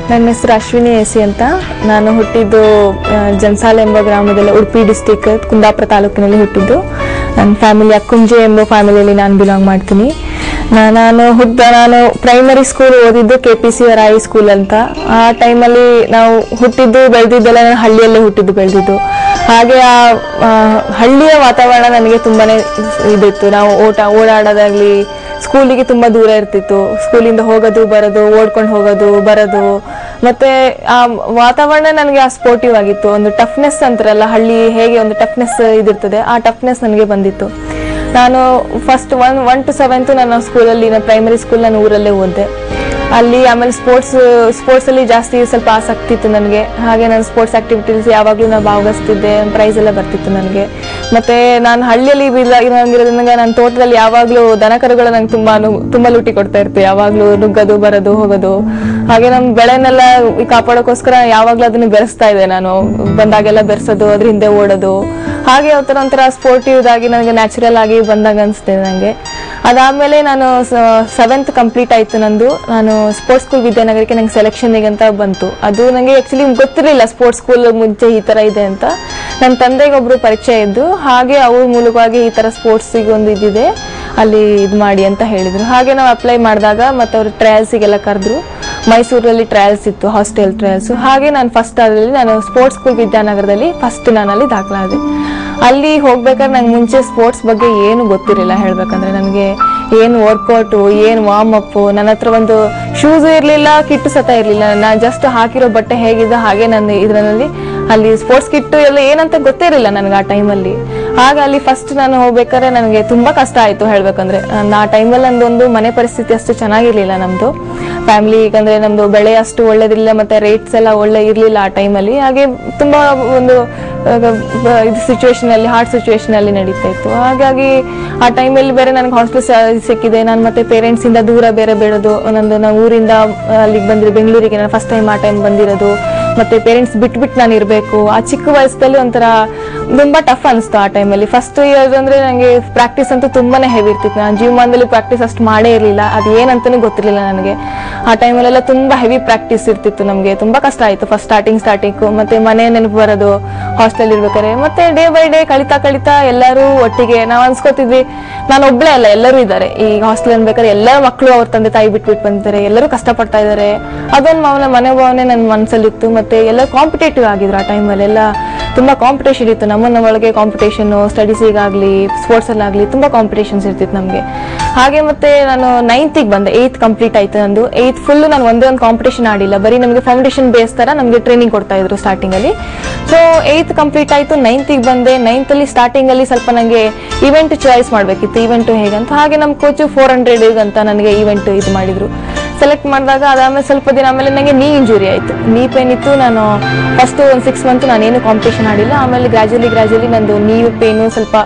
ನನ್ನ ಹೆಸರು ಅಶ್ವಿನಿ ಎಸಿ ಅಂತ ನಾನು ಹುಟ್ಟಿದ್ದು ಆ, ಜನ್ಸಾಲ್ ಎಂಬ ಗ್ರಾಮದಲ್ಲಿ ಉಡುಪಿ ಡಿಸ್ಟಿಕ್ ಕುಂದಾಪುರ ತಾಲೂಕಿನಲ್ಲಿ ಹುಟ್ಟಿದ್ದು ನನ್ನ ಫ್ಯಾಮಿಲಿ ಅಕ್ಕುಂಜೆ ಎಂಬ ಫ್ಯಾಮಿಲಿಯಲ್ಲಿ ನಾನು ಬಿಲಾಂಗ್ ಮಾಡ್ತೀನಿ ನಾ- ನಾನು ಹುಟ್ಟ ನಾನು ಪ್ರೈಮರಿ ಸ್ಕೂಲ್ ಓದಿದ್ದು K P C Rai school ಅಂತ ಆ ಟೈಮಲ್ಲಿ ನಾವು ಹುಟ್ಟಿದ್ದು ಬೆಳೆದಿದ್ದೆಲ್ಲ ನಾನು ಹಳ್ಳಿಯಲ್ಲೇ ಹುಟ್ಟಿದ್ದು ಬೆಳೆದಿದ್ದು ಹಾಗೆ ಆ ಆ, ಹಳ್ಳಿಯ ವಾತಾವರಣ ನನಗೆ ತುಂಬಾನೇ ಇದಿತ್ತು ನಾವು ಓಟ ಓಡಾಡೋದಾಗ್ಲಿ ಸ್ಕೂಲಿಗೆ ತುಂಬಾ ದೂರ ಇರ್ತಿತ್ತು ಸ್ಕೂಲಿಂದ ಹೋಗೋದು ಬರೋದು ಓಡ್ಕೊಂಡು ಹೋಗೋದು ಬರೋದು ಮತ್ತೆ ಆ ವಾತಾವರಣ ನನಗೆ ಆ ಸ್ಪೋರ್ಟಿವ್ ಆಗಿತ್ತು ಒಂದು ಟಫ್ನೆಸ್ ಅಂತಾರಲ್ಲ ಹಳ್ಳಿ ಹೇಗೆ ಒಂದು ಟಫ್ನೆಸ್ ಇದಿರ್ತದೆ ಆ ಟಫ್ನೆಸ್ ನನಗೆ ಬಂದಿತ್ತು ನಾನು first one one to seventh ನನ್ನ ಸ್ಕೂಲಲ್ಲಿ ನಾನು ಪ್ರೈಮರಿ ಸ್ಕೂಲ್ ನಾನು ಊರಲ್ಲೇ ಓದಿದೆ ಅಲ್ಲಿ ಆಮೇಲೆ ಸ್ಪೋರ್ಟ್ಸ್ ಸ್ಪೋರ್ಟ್ಸ್ ಅಲ್ಲಿ ಜಾಸ್ತಿ ಸ್ವಲ್ಪ ಆಸಕ್ತಿ ಇತ್ತು ನನಗೆ ಹಾಗೆ ನಾನು ಸ್ಪೋರ್ಟ್ಸ್ ಆಕ್ಟಿವಿಟೀಸ್ ಯಾವಾಗಲೂ ನಾನು ಭಾಗವಹಿಸ್ತಿದ್ದೆ ಪ್ರೈಸ್ ಎಲ್ಲ ಬರ್ತಿತ್ತು ನನಗೆ ಮತ್ತೆ ನಾನು ಹಳ್ಳಿಯಲ್ಲಿ ಬಿಲ್ಲ- ಇರೋದ್ರಿಂದ ನಾನು ತೋಟದಲ್ಲಿ ಯಾವಾಗಲೂ ದನಕರುಗಳು ನಂಗೆ ತುಂಬಾ ನು- ತುಂಬಾ ಲೂಟಿ ಕೊಡ್ತಾ ಇರ್ತು ಯಾವಾಗಲೂ ನುಗ್ಗೋದು ಬರೋದು ಹೋಗೋದು ಹಾಗೆ ನಮ್ಮ ಬೆಳೆನೆಲ್ಲ ಕಾಪಾಡೋಕ್ಕೋಸ್ಕರ ಯಾವಾಗಲೂ ಅದನ್ನ ಬೆರೆಸ್ತಾ ಇದ್ದೆ ನಾನು ಬಂದಾಗೆಲ್ಲ ಬೆರೆಸೋದು ಅದ್ರ ಹಿಂದೆ ಓಡೋದು ಹಾಗೆ ಒಂಥರ ಒಂಥರ ಸ್ಪೋರ್ಟಿವ್ ಆಗಿ ನನಗೆ ನ್ಯಾಚುರಲ್ ಆಗಿ ಬಂದಾಗ ಅನಿಸ್ತಿದೆ ನನಗೆ ಅದಾದ್ಮೇಲೆ ನಾನು ಸೆವೆಂತ್ ಕಂಪ್ಲೀಟ್ ಆಯ್ತು ನಂದು ನಾನು ಸ್ಪೋರ್ಟ್ಸ್ ಸ್ಕೂಲ್ ವಿದ್ಯಾನಗರಕ್ಕೆ ನಂಗೆ ಸೆಲೆಕ್ಷನ್ಗೆ ಅಂತ ಬಂತು ಅದು ನನಗೆ ಆಕ್ಚುಲಿ ಗೊತ್ತಿರಲಿಲ್ಲ ಸ್ಪೋರ್ಟ್ಸ್ ಸ್ಕೂಲ್ ಮುಂಚೆ ಈ ತರ ಇದೆ ಅಂತ ನನ್ನ ತಂದೆಗೆ ಒಬ್ರು ಪರಿಚಯ ಇದ್ದು ಹಾಗೆ ಅವ್ರ ಮೂಲಕವಾಗಿ ಈ ತರ ಸ್ಪೋರ್ಟ್ಸಿಗೆ ಒಂದು ಇದಿದೆ ಅಲ್ಲಿ ಇದು ಮಾಡಿ ಅಂತ ಹೇಳಿದ್ರು ಹಾಗೆ ನಾವು ಅಪ್ಲೈ ಮಾಡಿದಾಗ ಮತ್ತೆ ಅವರು ಟ್ರಯಲ್ಸಿಗೆಲ್ಲ ಕರೆದ್ರು ಮೈಸೂರಲ್ಲಿ ಟ್ರಯಲ್ಸ್ ಇತ್ತು ಹಾಸ್ಟೆಲ್ ಟ್ರಯಲ್ಸ್ ಹಾಗೆ ನಾನು ಫಸ್ಟ್ ಅದರಲ್ಲಿ ನಾನು ಸ್ಪೋರ್ಟ್ಸ್ ಸ್ಕೂಲ್ ವಿದ್ಯಾನಗರದಲ್ಲಿ ಫಸ್ಟ್ ನಾನು ಅಲ್ಲಿ ದಾಖಲಾದೆ ಅಲ್ಲಿ ಹೋಗ್ಬೇಕಾದ್ರೆ ನಂಗೆ ಮುಂಚೆ ಸ್ಪೋರ್ಟ್ಸ್ ಬಗ್ಗೆ ಏನು ಗೊತ್ತಿರಲಿಲ್ಲ ಹೇಳ್ಬೇಕಂದ್ರೆ ನನಗೆ ಏನು ವರ್ಕೌಟು ಏನು ವಾರ್ಮ್ ಅಪ್ ನನ್ನ ಹತ್ರ ಒಂದು ಶೂಸ್ ಇರಲಿಲ್ಲ ಕಿಟ್ಟು ಸತ ಇರಲಿಲ್ಲ ನಾನು ಜಸ್ಟ್ ಹಾಕಿರೋ ಬಟ್ಟೆ ಹೇಗಿದೆ ಹಾಗೆ ನನ್ನ ಇದರಲ್ಲಿ ಅಲ್ಲಿ ಸ್ಪೋರ್ಟ್ಸ್ ಕಿಟ್ಟು ಎಲ್ಲ ಏನಂತ ಗೊತ್ತೇ ಇರಲಿಲ್ಲ ನನಗೆ ಆ ಟೈಮಲ್ಲಿ ಆಗ ಅಲ್ಲಿ ಫಸ್ಟ್ ನಾನು ಹೋಗ್ಬೇಕಾದ್ರೆ ನನಗೆ ತುಂಬಾ ಕಷ್ಟ ಆಯ್ತು ಹೇಳ್ಬೇಕಂದ್ರೆ ನಾನ್ ಆ ಟೈಮಲ್ಲಿ ನಂದೊಂದು ಮನೆ ಪರಿಸ್ಥಿತಿ ಅಷ್ಟು ಚೆನ್ನಾಗಿರ್ಲಿಲ್ಲ ನಮ್ದು ಫ್ಯಾಮಿಲಿ ಯಾಕಂದ್ರೆ ನಮ್ದು ಬೆಳೆ ಅಷ್ಟು ಒಳ್ಳೇದಿಲ್ಲ ಮತ್ತೆ ರೇಟ್ಸ್ ಎಲ್ಲ ಒಳ್ಳೆ ಇರ್ಲಿಲ್ಲ ಆ ಟೈಮಲ್ಲಿ ಹಾಗೆ ತುಂಬಾ ಒಂದು ಆಗ ಬ- ಇದು ಸಿಚುವೇಶನ್ ಅಲ್ಲಿ ಹಾರ್ಡ್ ಸಿಚುವೇಶನ್ ಅಲ್ಲಿ ನಡೀತಾ ಇತ್ತು ಹಾಗಾಗಿ ಆ ಟೈಮಲ್ಲಿ ಬೇರೆ ನನಗೆ ಹಾಸ್ಟೆಲ್ ಸಿಕ್ಕಿದೆ ನಾನು ಮತ್ತೆ ಪೇರೆಂಟ್ಸ್ ಇಂದ ದೂರ ಬೇರೆ ಬೆಳೆದು ನಂದು ನಾವು ಊರಿಂದ ಆ, ಅಲ್ಲಿಗೆ ಬಂದಿರೋ ಬೆಂಗಳೂರಿಗೆ ನಾನು ಫಸ್ಟ್ ಟೈಮ್ ಆ ಟೈಮ್ ಬಂದಿರೋದು ಮತ್ತೆ ಪೇರೆಂಟ್ಸ್ ಬಿಟ್ಟು ಬಿಟ್ಟು ನಾನು ಇರಬೇಕು ಆ ಚಿಕ್ಕ ವಯಸ್ಸಲ್ಲಿ ಒಂಥರ ತುಂಬಾ ಟಫ್ ಅನಿಸ್ತು ಆ ಟೈಮಲ್ಲಿ ಫಸ್ಟ್ ಇಯರ್ ಅಂದ್ರೆ ನನಗೆ ಪ್ರಾಕ್ಟೀಸ್ ಅಂತೂ ತುಂಬಾನೇ ಹೆವಿ ಇರ್ತಿತ್ತು ನಾನು ಜೀವಮಾನದಲ್ಲಿ ಪ್ರಾಕ್ಟೀಸ್ ಅಷ್ಟು ಮಾಡೇ ಇರಲಿಲ್ಲ ಅದು ಏನಂತಾನೆ ಗೊತ್ತಿರಲಿಲ್ಲ ನನಗೆ ಆ ಟೈಮಲ್ಲೆಲ್ಲ ತುಂಬಾ ಹೆವಿ ಪ್ರಾಕ್ಟೀಸ್ ಇರ್ತಿತ್ತು ನಮಗೆ ತುಂಬಾ ಕಷ್ಟ ಆಯ್ತು ಫಸ್ಟ್ ಸ್ಟಾರ್ಟಿಂಗ್ ಸ್ಟಾರ್ಟಿಂಗ್ ಮತ್ತೆ ಮನೆ ನೆನಪು ಬರೋದು ಹಾಸ್ಟೆಲ್ ಇರ್ಬೇಕಾದ್ರೆ ಮತ್ತೆ ಡೇ ಬೈ ಡೇ ಕಳಿತಾ ಕಳಿತಾ ಎಲ್ಲರೂ ಒಟ್ಟಿಗೆ ನಾವು ಅನ್ಸ್ಕೊತಿದ್ವಿ ನಾನು ಒಬ್ಳೇ ಅಲ್ಲ ಎಲ್ಲರೂ ಇದ್ದಾರೆ ಈ ಹಾಸ್ಟೆಲ್ ಅನ್ಬೇಕಾದ್ರೆ ಎಲ್ಲ ಮಕ್ಕಳು ಅವ್ರ ತಂದೆ ತಾಯಿ ಬಿಟ್ಬಿಟ್ಟು ಬಂದಿದ್ದಾರೆ ಎಲ್ಲರೂ ಕಷ್ಟಪಡ್ತಾ ಇದ್ದಾರೆ ಅದೊಂದು ಮೌನ ಮನೋಭಾವನೆ ನನ್ನ ಮನಸ್ಸಲ್ಲಿತ್ತು ಮತ್ತೆ ಎಲ್ಲ ಕಾಂಪಿಟೇಟಿವ್ ಆಗಿದ್ರು ಆ ಟೈಮಲ್ಲಿ ಎಲ್ಲ ತುಂಬಾ ಕಾಂಪಿಟೇಷನ್ ಇತ್ತು ನಮ್ಮನ್ನ ಒಳಗೆ ಕಾಂಪಿಟೇಷನ್ ಸ್ಟಡೀಸಿಗಾಗ್ಲಿ ಸ್ಪೋರ್ಟ್ಸ್ ಅಲ್ಲಾಗ್ಲಿ ತುಂಬಾ ಕಾಂಪಿಟೇಷನ್ಸ್ ಇರ್ತಿತ್ತು ನಮಗೆ ಹಾಗೆ ಮತ್ತೆ ನಾನು ನೈನ್ತಿಗೆ ಬಂದೆ ಏಯ್ತ್ ಕಂಪ್ಲೀಟ್ ಆಯ್ತು ನಂದು ಏಯ್ತ್ ಫುಲ್ ನಾನು ಒಂದೇ ಒಂದು ಕಾಂಪಿಟೇಷನ್ ಆಡಿಲ್ಲ ಬರೀ ನಮಗೆ ಫೌಂಡೇಶನ್ ಬೇಸ್ ತರ ನಮಗೆ ಟ್ರೈನಿಂಗ್ ಕೊಡ್ತಾ ಇದ್ರು ಸ್ಟಾರ್ಟಿಂಗ್ ಅಲ್ಲಿ ಸೊ ಏಯ್ತ್ ಕಂಪ್ಲೀಟ್ ಆಯ್ತು ನೈನ್ತಿಗೆ ಬಂದೆ ನೈನ್ತ್ ಅಲ್ಲಿ ಸ್ಟಾರ್ಟಿಂಗ್ ಅಲ್ಲಿ ಸ್ವಲ್ಪ ನನಗೆ ಇವೆಂಟ್ ಚಾಯ್ಸ್ ಮಾಡಬೇಕಿತ್ತು ಇವೆಂಟ್ ಹೇಗಂತ ಹಾಗೆ ನಮ್ಮ ಕೋಚು ಫೋರ್ ಹಂಡ್ರೆಡ್ ಅಂತ ನನಗೆ ಇವೆಂಟ್ ಇದು ಮಾಡಿದ್ರು ಸೆಲೆಕ್ಟ್ ಮಾಡಿದಾಗ ಅದಾದ್ಮೇಲೆ ಸ್ವಲ್ಪ ದಿನ ಆಮೇಲೆ ನನಗೆ ನೀ ಇಂಜುರಿ ಆಯಿತು ನೀ ಪೇನ್ ಇತ್ತು ನಾನು ಫಸ್ಟ್ ಒಂದು ಸಿಕ್ಸ್ ಮಂತ್ ನಾನೇನು ಕಾಂಪಿಟೇಷನ್ ಆಡಿಲ್ಲ ಆಮೇಲೆ ಗ್ರಾಜುಲಿ ಗ್ರಾಜುಲಿ ನಂದು ನೀ ಪೇನು ಸ್ವಲ್ಪ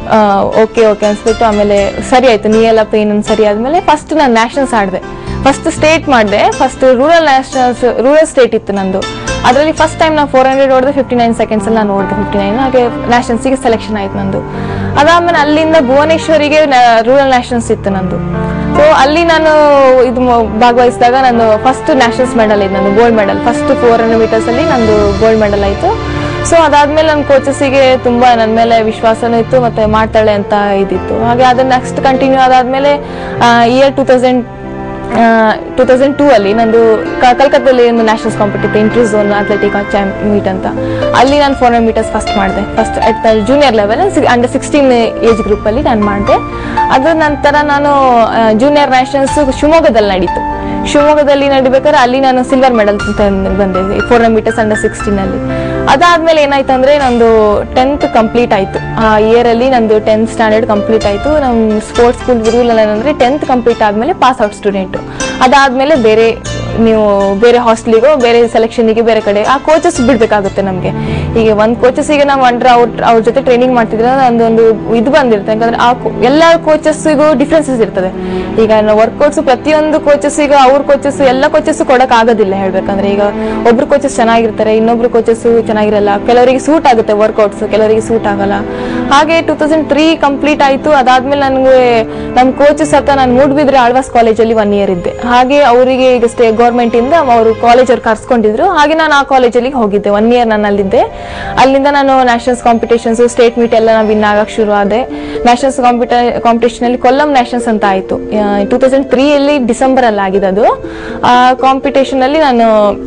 ಓಕೆ ಓಕೆ ಅನ್ಸ್ಬಿಟ್ಟು ಆಮೇಲೆ ಸರಿ ಆಯ್ತು ನೀ ಎಲ್ಲ ಪೇನ್ ಸರಿ ಆದ್ಮೇಲೆ ಫಸ್ಟ್ ನಾನು ನ್ಯಾಷನಲ್ಸ್ ಆಡಿದೆ ಫಸ್ಟ್ ಸ್ಟೇಟ್ ಮಾಡಿದೆ first rural nationals rural state ಇತ್ತು ನಂದು ಅದರಲ್ಲಿ ಫಸ್ಟ್ ಟೈಮ್ ನಾನು ಫೋರ್ ಹಂಡ್ರೆಡ್ ಹೊಡೆದೆ ಫಿಫ್ಟಿ ನೈನ್ ಸೆಕೆಂಡ್ಸ್ ಅಲ್ಲಿ ನಾನು ಓಡಿದೆ ಫಿಫ್ಟಿ ನೈನ್ ಹಾಗೆ ನ್ಯಾಷನಲ್ಸಿಗೆ ಸೆಲೆಕ್ಷನ್ ಆಯ್ತು ನಂದು ಅದಾದ್ಮೇಲೆ ಅಲ್ಲಿಂದ ಭುವನೇಶ್ವರಿಗೆ ರೂರಲ್ ನ್ಯಾಷನಲ್ಸ್ ಇತ್ತು ನಂದು ಸೊ ಅಲ್ಲಿ ನಾನು ಇದು ಮ- ಭಾಗವಹಿಸಿದಾಗ ನಾನು ಫಸ್ಟ್ ನ್ಯಾಷನಲ್ಸ್ ಮೆಡಲ್ ಇತ್ತು ನಂದು gold medal first four hundred meters ಅಲ್ಲಿ ನಂದು ಗೋಲ್ಡ್ ಮೆಡಲ್ ಆಯ್ತು ಸೊ ಅದಾದ್ಮೇಲೆ ನನ್ನ ಕೋಚಸ್ಸಿಗೆ ತುಂಬಾ ನನ್ನ ಮೇಲೆ ವಿಶ್ವಾಸನೂ ಇತ್ತು ಮತ್ತೆ ಮಾಡ್ತಾಳೆ ಅಂತ ಇದಿತ್ತು ಹಾಗೆ ಅದನ್ನ ನೆಕ್ಸ್ಟ್ ಕಂಟಿನ್ಯೂ ಅದಾದ್ಮೇಲೆ year two thousand two thousand two ಅಲ್ಲಿ ನಂದು ಕ- ಕಲ್ಕತ್ತಲ್ಲಿ ಒಂದು nationals competitive inter zone athletic meet ಅಂತ ಅಲ್ಲಿ ನಾನು ಫೋರ್ ಹಂಡ್ರೆಡ್ ಮೀಟರ್ಸ್ ಫಸ್ಟ್ ಮಾಡಿದೆ first at junior level under sixteen age group ಅಲ್ಲಿ ನಾನು ಮಾಡಿದೆ ಅದ್ರ ನಂತರ ನಾನು ಜೂನಿಯರ್ ನ್ಯಾಷನಲ್ಸ್ ಶಿವಮೊಗ್ಗದಲ್ಲಿ ನಡೀತು ಶಿವಮೊಗ್ಗದಲ್ಲಿ ನಡಿಬೇಕಾದ್ರೆ ಅಲ್ಲಿ ನಾನು ಸಿಲ್ವರ್ ಮೆಡಲ್ ಬಂದೆ four hundred meters under sixteen ಅಲ್ಲಿ ಅದಾದ್ಮೇಲೆ ಏನಾಯ್ತು ಅಂದ್ರೆ ನಂದು ಟೆಂತ್ ಕಂಪ್ಲೀಟ್ ಆಯ್ತು ಆ ಇಯರ್ ಅಲ್ಲಿ ನಂದು ಟೆಂತ್ ಸ್ಟ್ಯಾಂಡರ್ಡ್ ಕಂಪ್ಲೀಟ್ ಆಯ್ತು ನಮ್ಮ ಸ್ಪೋರ್ಟ್ಸ್ ಸ್ಕೂಲ್ ರೂಲ್ ಏನಂದ್ರೆ ಟೆಂತ್ ಕಂಪ್ಲೀಟ್ ಆದ್ಮೇಲೆ ಪಾಸ್ ಔಟ್ ಸ್ಟೂಡೆಂಟ್ ಅದಾದ್ಮೇಲೆ ಬೇರೆ ನೀವು ಬೇರೆ ಹಾಸ್ಟೆಲಿಗೋ ಬೇರೆ ಸೆಲೆಕ್ಷನ್ಗೆ ಬೇರೆ ಕಡೆ ಆ ಕೋಚಸ್ ಬಿಡ್ಬೇಕಾಗುತ್ತೆ ನಮಗೆ ಈಗ ಒಂದು ಕೋಚಸ್ಸಿಗೆ ನಾವು ಅಂಡ್ರೆ ಅವ್ರ ಅವ್ರ ಜೊತೆ ಟ್ರೈನಿಂಗ್ ಮಾಡ್ತಿದ್ರೆ ಒಂದೊಂದು ಇದು ಬಂದಿರುತ್ತೆ ಯಾಕಂದ್ರೆ ಆ ಕೋ- ಎಲ್ಲ ಕೋಚಸ್ಸಿಗೂ ಡಿಫ್ರೆನ್ಸಸ್ ಇರ್ತದೆ ಈಗ ವರ್ಕೌಟ್ಸ್ ಪ್ರತಿಯೊಂದು ಕೋಚಸ್ಸಿಗೂ ಅವ್ರ ಕೋಚಸ್ ಎಲ್ಲ ಕೋಚಸ್ ಕೊಡಕ್ ಆಗೋದಿಲ್ಲ ಹೇಳ್ಬೇಕಂದ್ರೆ ಈಗ ಒಬ್ರು ಕೋಚಸ್ ಚೆನ್ನಾಗಿರ್ತಾರೆ ಇನ್ನೊಬ್ರು ಕೋಚಸ್ ಚೆನ್ನಾಗಿರಲ್ಲ ಕೆಲವರಿಗೆ ಸೂಟ್ ಆಗುತ್ತೆ ವರ್ಕೌಟ್ಸ್ ಕೆಲವರಿಗೆ ಸೂಟ್ ಆಗಲ್ಲ ಹಾಗೆ ಟೂ ತೌಸಂಡ್ ತ್ರೀ ಕಂಪ್ಲೀಟ್ ಆಯ್ತು ಅದಾದ್ಮೇಲೆ ನನಗೆ ನಮ್ಮ ಕೋಚಸ್ ಹತ್ರ ನಾನು ಮೂಡ್ಬಿದ್ರೆ ಆಳ್ವಾಸ್ ಕಾಲೇಜಲ್ಲಿ ಒನ್ ಇಯರ್ ಇದ್ದೆ ಹಾಗೆ ಅವರಿಗೆ ಈಗ ಸ್ಟೇ ಗೌರ್ಮೆಂಟ್ ಇಂದ ಅವರು ಕಾಲೇಜ್ ಅವ್ರು ಕರ್ಸ್ಕೊಂಡಿದ್ರು ಹಾಗೆ ನಾನು ಆ ಕಾಲೇಜಲ್ಲಿ ಹೋಗಿದ್ದೆ ಒನ್ ಇಯರ್ ನಾನು ಅಲ್ಲಿದ್ದೆ ಅಲ್ಲಿಂದ ನಾನು ನ್ಯಾಷನಲ್ಸ್ ಕಾಂಪಿಟೇಷನ್ಸ್ ಸ್ಟೇಟ್ ಮೀಟ್ ಎಲ್ಲ ನಾನು ವಿನ್ ಆಗಕ್ಕೆ ಶುರು ಆದೆ ನ್ಯಾಷನಲ್ಸ್ ಕಾಂಪಿಟ ಕಾಂಪಿಟೇಷನ್ ಅಲ್ಲಿ ಕೊಲ್ಲಂ ನ್ಯಾಷನಲ್ಸ್ ಅಂತ ಆಯ್ತು ಟೂ ತೌಸಂಡ್ ತ್ರೀಯಲ್ಲಿ ಡಿಸೆಂಬರ್ ಅಲ್ಲಿ ಆಗಿದೆ ಅದು ಆ ಕಾಂಪಿಟೇಷನ್ ಅಲ್ಲಿ ನಾನು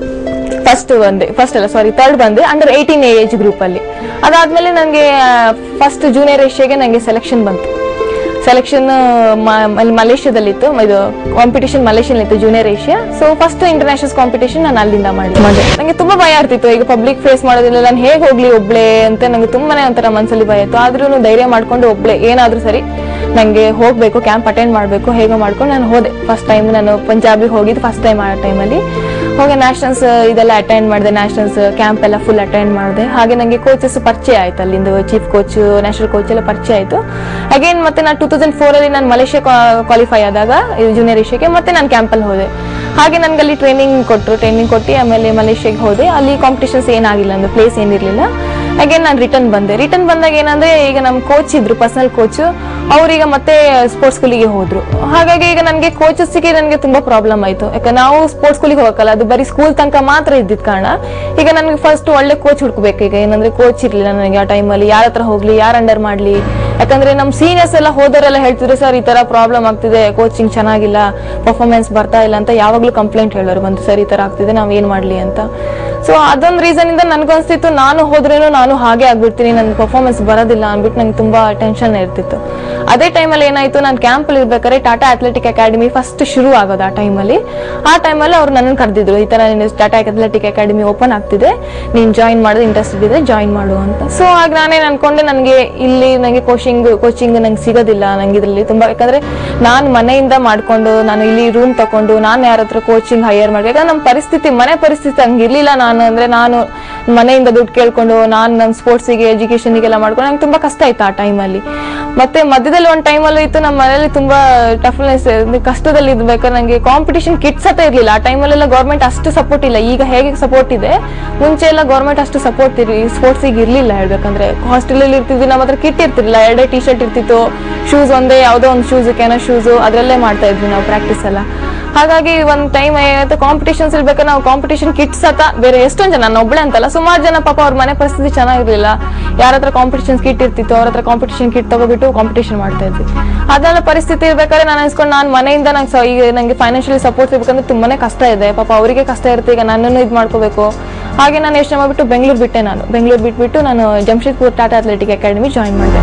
ಫಸ್ಟ್ ಬಂದೆ ಫಸ್ಟ್ ಅಲ್ಲ ಸಾರಿ ಥರ್ಡ್ ಬಂದೆ ಅಂಡರ್ ಏಯ್ಟೀನ್ ಏಜ್ ಗ್ರೂಪ್ ಅಲ್ಲಿ ಅದಾದ್ಮೇಲೆ ನನಗೆ ಫಸ್ಟ್ ಜೂನಿಯರ್ ಏಷ್ಯಾಗೆ ನನಗೆ ಸೆಲೆಕ್ಷನ್ ಬಂತು ಸೆಲೆಕ್ಷನ್ ಮಲೇಷ್ಯಾದಲ್ಲಿತ್ತು ಇದು ಕಾಂಪಿಟೇಷನ್ ಮಲೇಷ್ಯನ್ ಇತ್ತು junior Asia so first international competition ನಾನು ಅಲ್ಲಿಂದ ಮಾಡಿದೆ ನನಗೆ ತುಂಬಾ ಭಯ ಆಗ್ತಿತ್ತು ಈಗ ಪಬ್ಲಿಕ್ ಫೇಸ್ ಮಾಡೋದಿಲ್ಲ ನಾನು ಹೇಗೆ ಹೋಗ್ಲಿ ಒಬ್ಳೆ ಅಂತ ನಂಗೆ ತುಂಬಾನೇ ಒಂಥರ ಮನಸ್ಸಲ್ಲಿ ಭಯ ಇತ್ತು ಆದ್ರೂ ಧೈರ್ಯ ಮಾಡ್ಕೊಂಡು ಒಬ್ಳೆ ಏನಾದ್ರೂ ಸರಿ ನನಗೆ ಹೋಗಬೇಕು ಕ್ಯಾಂಪ್ ಅಟೆಂಡ್ ಮಾಡಬೇಕು ಹೇಗೋ ಮಾಡ್ಕೊಂಡು ನಾನು ಹೋದೆ ಫಸ್ಟ್ ಟೈಮ್ ನಾನು ಪಂಜಾಬಿಗೆ ಹೋಗಿದ್ದು ಫಸ್ಟ್ ಟೈಮ್ ಆ ಟೈಮಲ್ಲಿ ಹೋಗಿ ನ್ಯಾಷನಲ್ಸ್ ಇದೆಲ್ಲ ಅಟೆಂಡ್ ಮಾಡಿದೆ ನ್ಯಾಷನಲ್ಸ್ ಕ್ಯಾಂಪ್ ಎಲ್ಲ ಫುಲ್ ಅಟೆಂಡ್ ಮಾಡಿದೆ ಹಾಗೆ ನನಗೆ ಕೋಚಸ್ ಪರಿಚಯ ಆಯ್ತು ಅಲ್ಲಿಂದ ಚೀಫ್ ಕೋಚ್ ನ್ಯಾಷನಲ್ ಕೋಚ್ ಎಲ್ಲ ಪರಿಚಯ ಆಯ್ತು ಅಗೇನ್ ಮತ್ತೆ ನಾನು ಟೂ ತೌಸಂಡ್ ಫೋರ್ ಅಲ್ಲಿ ನಾನು ಮಲೇಷ್ಯಾ ಕ್ವಾಲಿಫೈ ಆದಾಗ ಜೂನಿಯರ್ ಏಷ್ಯಾಗೆ ಮತ್ತೆ ನಾನು ಕ್ಯಾಂಪಲ್ಲಿ ಹೋದೆ ಹಾಗೆ ನನಗೆ ಅಲ್ಲಿ ಟ್ರೈನಿಂಗ್ ಕೊಟ್ಟರು ಟ್ರೈನಿಂಗ್ ಕೊಟ್ಟು ಆಮೇಲೆ ಮಲೇಷ್ಯಾಗೆ ಹೋದೆ ಅಲ್ಲಿ ಕಾಂಪಿಟೇಷನ್ಸ್ ಏನಾಗಿಲ್ಲ ಅಂದ್ರೆ ಪ್ಲೇಸ್ ಏನಿರಲಿಲ್ಲ ಅಗೇನ್ ನಾನು ರಿಟರ್ನ್ ಬಂದೆ ರಿಟರ್ನ್ ಬಂದಾಗ ಏನಂದ್ರೆ ಈಗ ನಮ್ಮ ಕೋಚ್ ಇದ್ರು ಪರ್ಸನಲ್ ಕೋಚ್ ಅವ್ರೀಗ ಮತ್ತೆ ಸ್ಪೋರ್ಟ್ಸ್ ಸ್ಕೂಲಿಗೆ ಹೋದ್ರು ಹಾಗಾಗಿ ಈಗ ನನಗೆ ಕೋಚಸ್ಗೆ ನನಗೆ ತುಂಬಾ ಪ್ರಾಬ್ಲಮ್ ಆಯ್ತು ಯಾಕಂದ್ರೆ ನಾವು ಸ್ಪೋರ್ಟ್ಸ್ ಸ್ಕೂಲಿಗೆ ಹೋಗಕ್ಕಲ್ಲ ಅದು ಬರೀ ಸ್ಕೂಲ್ ತನಕ ಮಾತ್ರ ಇದ್ದಿದ್ ಕಾರಣ ಈಗ ನನಗೆ ಫಸ್ಟ್ ಒಳ್ಳೆ ಕೋಚ್ ಹುಡ್ಕೋಬೇಕು ಈಗ ಏನಂದ್ರೆ ಕೋಚ್ ಇರ್ಲಿಲ್ಲ ನನಗೆ ಆ ಟೈಮಲ್ಲಿ ಯಾರ ಹತ್ರ ಹೋಗ್ಲಿ ಯಾರ ಅಂಡರ್ ಮಾಡ್ಲಿ ಯಾಕಂದ್ರೆ ನಮ್ಮ ಸೀನಿಯರ್ಸ್ ಎಲ್ಲ ಹೋದವರೆಲ್ಲ ಹೇಳ್ತಿದ್ರು ಸರ್ ಈ ತರ ಪ್ರಾಬ್ಲಮ್ ಆಗ್ತಿದೆ ಕೋಚಿಂಗ್ ಚೆನ್ನಾಗಿಲ್ಲ ಪರ್ಫಾರ್ಮೆನ್ಸ್ ಬರ್ತಾ ಇಲ್ಲ ಅಂತ ಯಾವಾಗ್ಲೂ ಕಂಪ್ಲೇಂಟ್ ಹೇಳೋರು ಬಂದು ಸರ್ ಈ ತರ ಆಗ್ತಿದೆ ನಾವ್ ಏನ್ ಮಾಡ್ಲಿ ಅಂತ ಸೊ ಅದೊಂದು ರೀಸನ್ ಇಂದ ನನ್ಗನ್ಸ್ತಿತ್ತು ನಾನು ಹೋದ್ರೇನು ನಾನು ಹಾಗೆ ಆಗ್ಬಿಡ್ತೀನಿ ನನ್ ಪರ್ಫಾರ್ಮೆನ್ಸ್ ಬರೋದಿಲ್ಲ ಅಂದ್ಬಿಟ್ಟು ನಂಗೆ ತುಂಬಾ ಟೆನ್ಷನ್ ಇರ್ತಿತ್ತು ಅದೇ ಟೈಮಲ್ಲಿ ಏನಾಯ್ತು ನಾನು ಕ್ಯಾಂಪಲ್ಲಿ ಇರ್ಬೇಕಾದ್ರೆ ಟಾಟಾ ಅಥ್ಲೆಟಿಕ್ ಅಕಾಡೆಮಿ ಫಸ್ಟ್ ಶುರು ಆಗೋದು ಆ ಟೈಮಲ್ಲಿ ಆ ಟೈಮಲ್ಲಿ ಅವ್ರು ನನ್ನನ್ನು ಕರೆದಿದ್ರು ಈ ತರ ನೀನು ಟಾಟಾ ಅಥ್ಲೆಟಿಕ್ ಅಕಾಡೆಮಿ ಓಪನ್ ಆಗ್ತಿದೆ ನೀನು ಜಾಯಿನ್ ಮಾಡೋದು ಇಂಟ್ರೆಸ್ಟ್ ಇದೆ ಜಾಯಿನ್ ಮಾಡು ಅಂತ ಸೊ ಆಗ ನಾನೇನು ಅನ್ಕೊಂಡೆ ನನಗೆ ಇಲ್ಲಿ ನನಗೆ ಕೋಚಿಂಗ್ ಕೋಚಿಂಗ್ ನಂಗೆ ಸಿಗೋದಿಲ್ಲ ನಂಗೆ ಇದರಲ್ಲಿ ತುಂಬಾ ಯಾಕಂದ್ರೆ ನಾನು ಮನೆಯಿಂದ ಮಾಡ್ಕೊಂಡು ನಾನು ಇಲ್ಲಿ ರೂಮ್ ತಕೊಂಡು ನಾನು ಯಾರ ಹತ್ರ ಕೋಚಿಂಗ್ ಹೈಯರ್ ಮಾಡಿ ಯಾಕಂದ್ರೆ ನಮ್ಮ ಪರಿಸ್ಥಿತಿ ಮನೆ ಪರಿಸ್ಥಿತಿ ಹಂಗಿರ್ಲಿಲ್ಲ ನಾನು ಅಂದ್ರೆ ನಾನು ಮನೆಯಿಂದ ದುಡ್ಡು ಕೇಳ್ಕೊಂಡು ನಾನು ನಮ್ಮ ಸ್ಪೋರ್ಟ್ಸಿಗೆ ಎಜುಕೇಶನ್ಗೆಲ್ಲ ಮಾಡ್ಕೊಂಡು ನಂಗೆ ತುಂಬಾ ಕಷ್ಟ ಆಯ್ತು ಆ ಟೈಮಲ್ಲಿ ಮತ್ತೆ ಮಧ್ಯದಲ್ಲಿ ಒಂದು ಟೈಮಲ್ಲೂ ಇತ್ತು ನಮ್ಮ ಮನೇಲಿ ತುಂಬಾ ಟಫ್ನೆಸ್ ಕಷ್ಟದಲ್ಲಿ ಇದ್ಬೇಕಾದ್ರೆ ನನಗೆ ಕಾಂಪಿಟೇಷನ್ ಕಿಟ್ಸ್ ಅಂತ ಇರಲಿಲ್ಲ ಆ ಟೈಮಲ್ಲೆಲ್ಲ ಗೌರ್ಮೆಂಟ್ ಅಷ್ಟು ಸಪೋರ್ಟ್ ಇಲ್ಲ ಈಗ ಹೇಗೆ ಸಪೋರ್ಟ್ ಇದೆ ಮುಂಚೆ ಎಲ್ಲ ಗೌರ್ಮೆಂಟ್ ಅಷ್ಟು ಸಪೋರ್ಟ್ ಇರಿ ಸ್ಪೋರ್ಟ್ಸಿಗೆ ಇರಲಿಲ್ಲ ಹೇಳ್ಬೇಕಂದ್ರೆ ಹಾಸ್ಟೆಲಲ್ಲಿ ಇರ್ತಿದ್ವಿ ನಮ್ಮ ಹತ್ರ ಕಿಟ್ ಇರ್ತಿರ್ಲಿಲ್ಲ ಎರಡೇ ಟಿ ಶರ್ಟ್ ಇರ್ತಿತ್ತು ಶೂಸ್ ಒಂದೇ ಯಾವುದೋ ಒಂದು ಶೂಸ್ ಕೆನೋ ಶೂಸ್ ಅದರಲ್ಲೇ ಮಾಡ್ತಾ ಇದ್ವಿ ನಾವು ಪ್ರಾಕ್ಟೀಸ್ ಎಲ್ಲ ಹಾಗಾಗಿ ಒಂದ್ ಟೈಮ್ ಏನಾಯ್ತು ಕಾಂಪಿಟೇಷನ್ಸ್ ಇರ್ಬೇಕಾದ್ರೆ ನಾವು ಕಾಂಪಿಟೇಷನ್ ಕಿಟ್ಸ್ ಅತ್ತ ಬೇರೆ ಎಷ್ಟೊಂದ್ ಜನ ನಾನು ಒಬ್ಳೆ ಅಂತಲ್ಲ ಸುಮಾರು ಜನ ಪಾಪ ಅವ್ರ ಮನೆ ಪರಿಸ್ಥಿತಿ ಚೆನ್ನಾಗಿರ್ಲಿಲ್ಲ ಯಾರ ಹತ್ರ ಕಾಂಪಿಟೇಷನ್ ಕಿಟ್ ಇರ್ತಿತ್ತು ಅವ್ರ ಹತ್ರ ಕಾಂಪಿಟೇಷನ್ ಕಿಟ್ ತಗೋಬಿಟ್ಟು ಕಾಂಪಿಟೇಷನ್ ಮಾಡ್ತಾ ಇದ್ವಿ ಅದೆಲ್ಲ ಪರಿಸ್ಥಿತಿ ಇರ್ಬೇಕಾದ್ರೆ ನಾನು ಅನ್ಸ್ಕೊಂಡು ನಾನು ಮನೆಯಿಂದ ನಂಗೆ ಸ- ಈಗ ನಂಗೆ ಫೈನಾನ್ಷಿಯಲಿ ಸಪೋರ್ಟ್ ಇರ್ಬೇಕಂದ್ರೆ ತುಂಬಾನೇ ಕಷ್ಟ ಇದೆ ಪಾಪ ಅವರಿಗೆ ಕಷ್ಟ ಇರುತ್ತೆ ಈಗ ನನ್ನನ್ನು ಇದು ಮಾಡ್ಕೋಬೇಕು ಹಾಗೆ ನಾನು ಯೋಚನೆ ಮಾಡ್ಬಿಟ್ಟು ಬೆಂಗಳೂರು ಬಿಟ್ಟೆ ನಾನು ಬೆಂಗಳೂರು ಬಿಟ್ಬಿಟ್ಟು ನಾನು Jamshedpur Tata athletic academy join ಮಾಡಿದೆ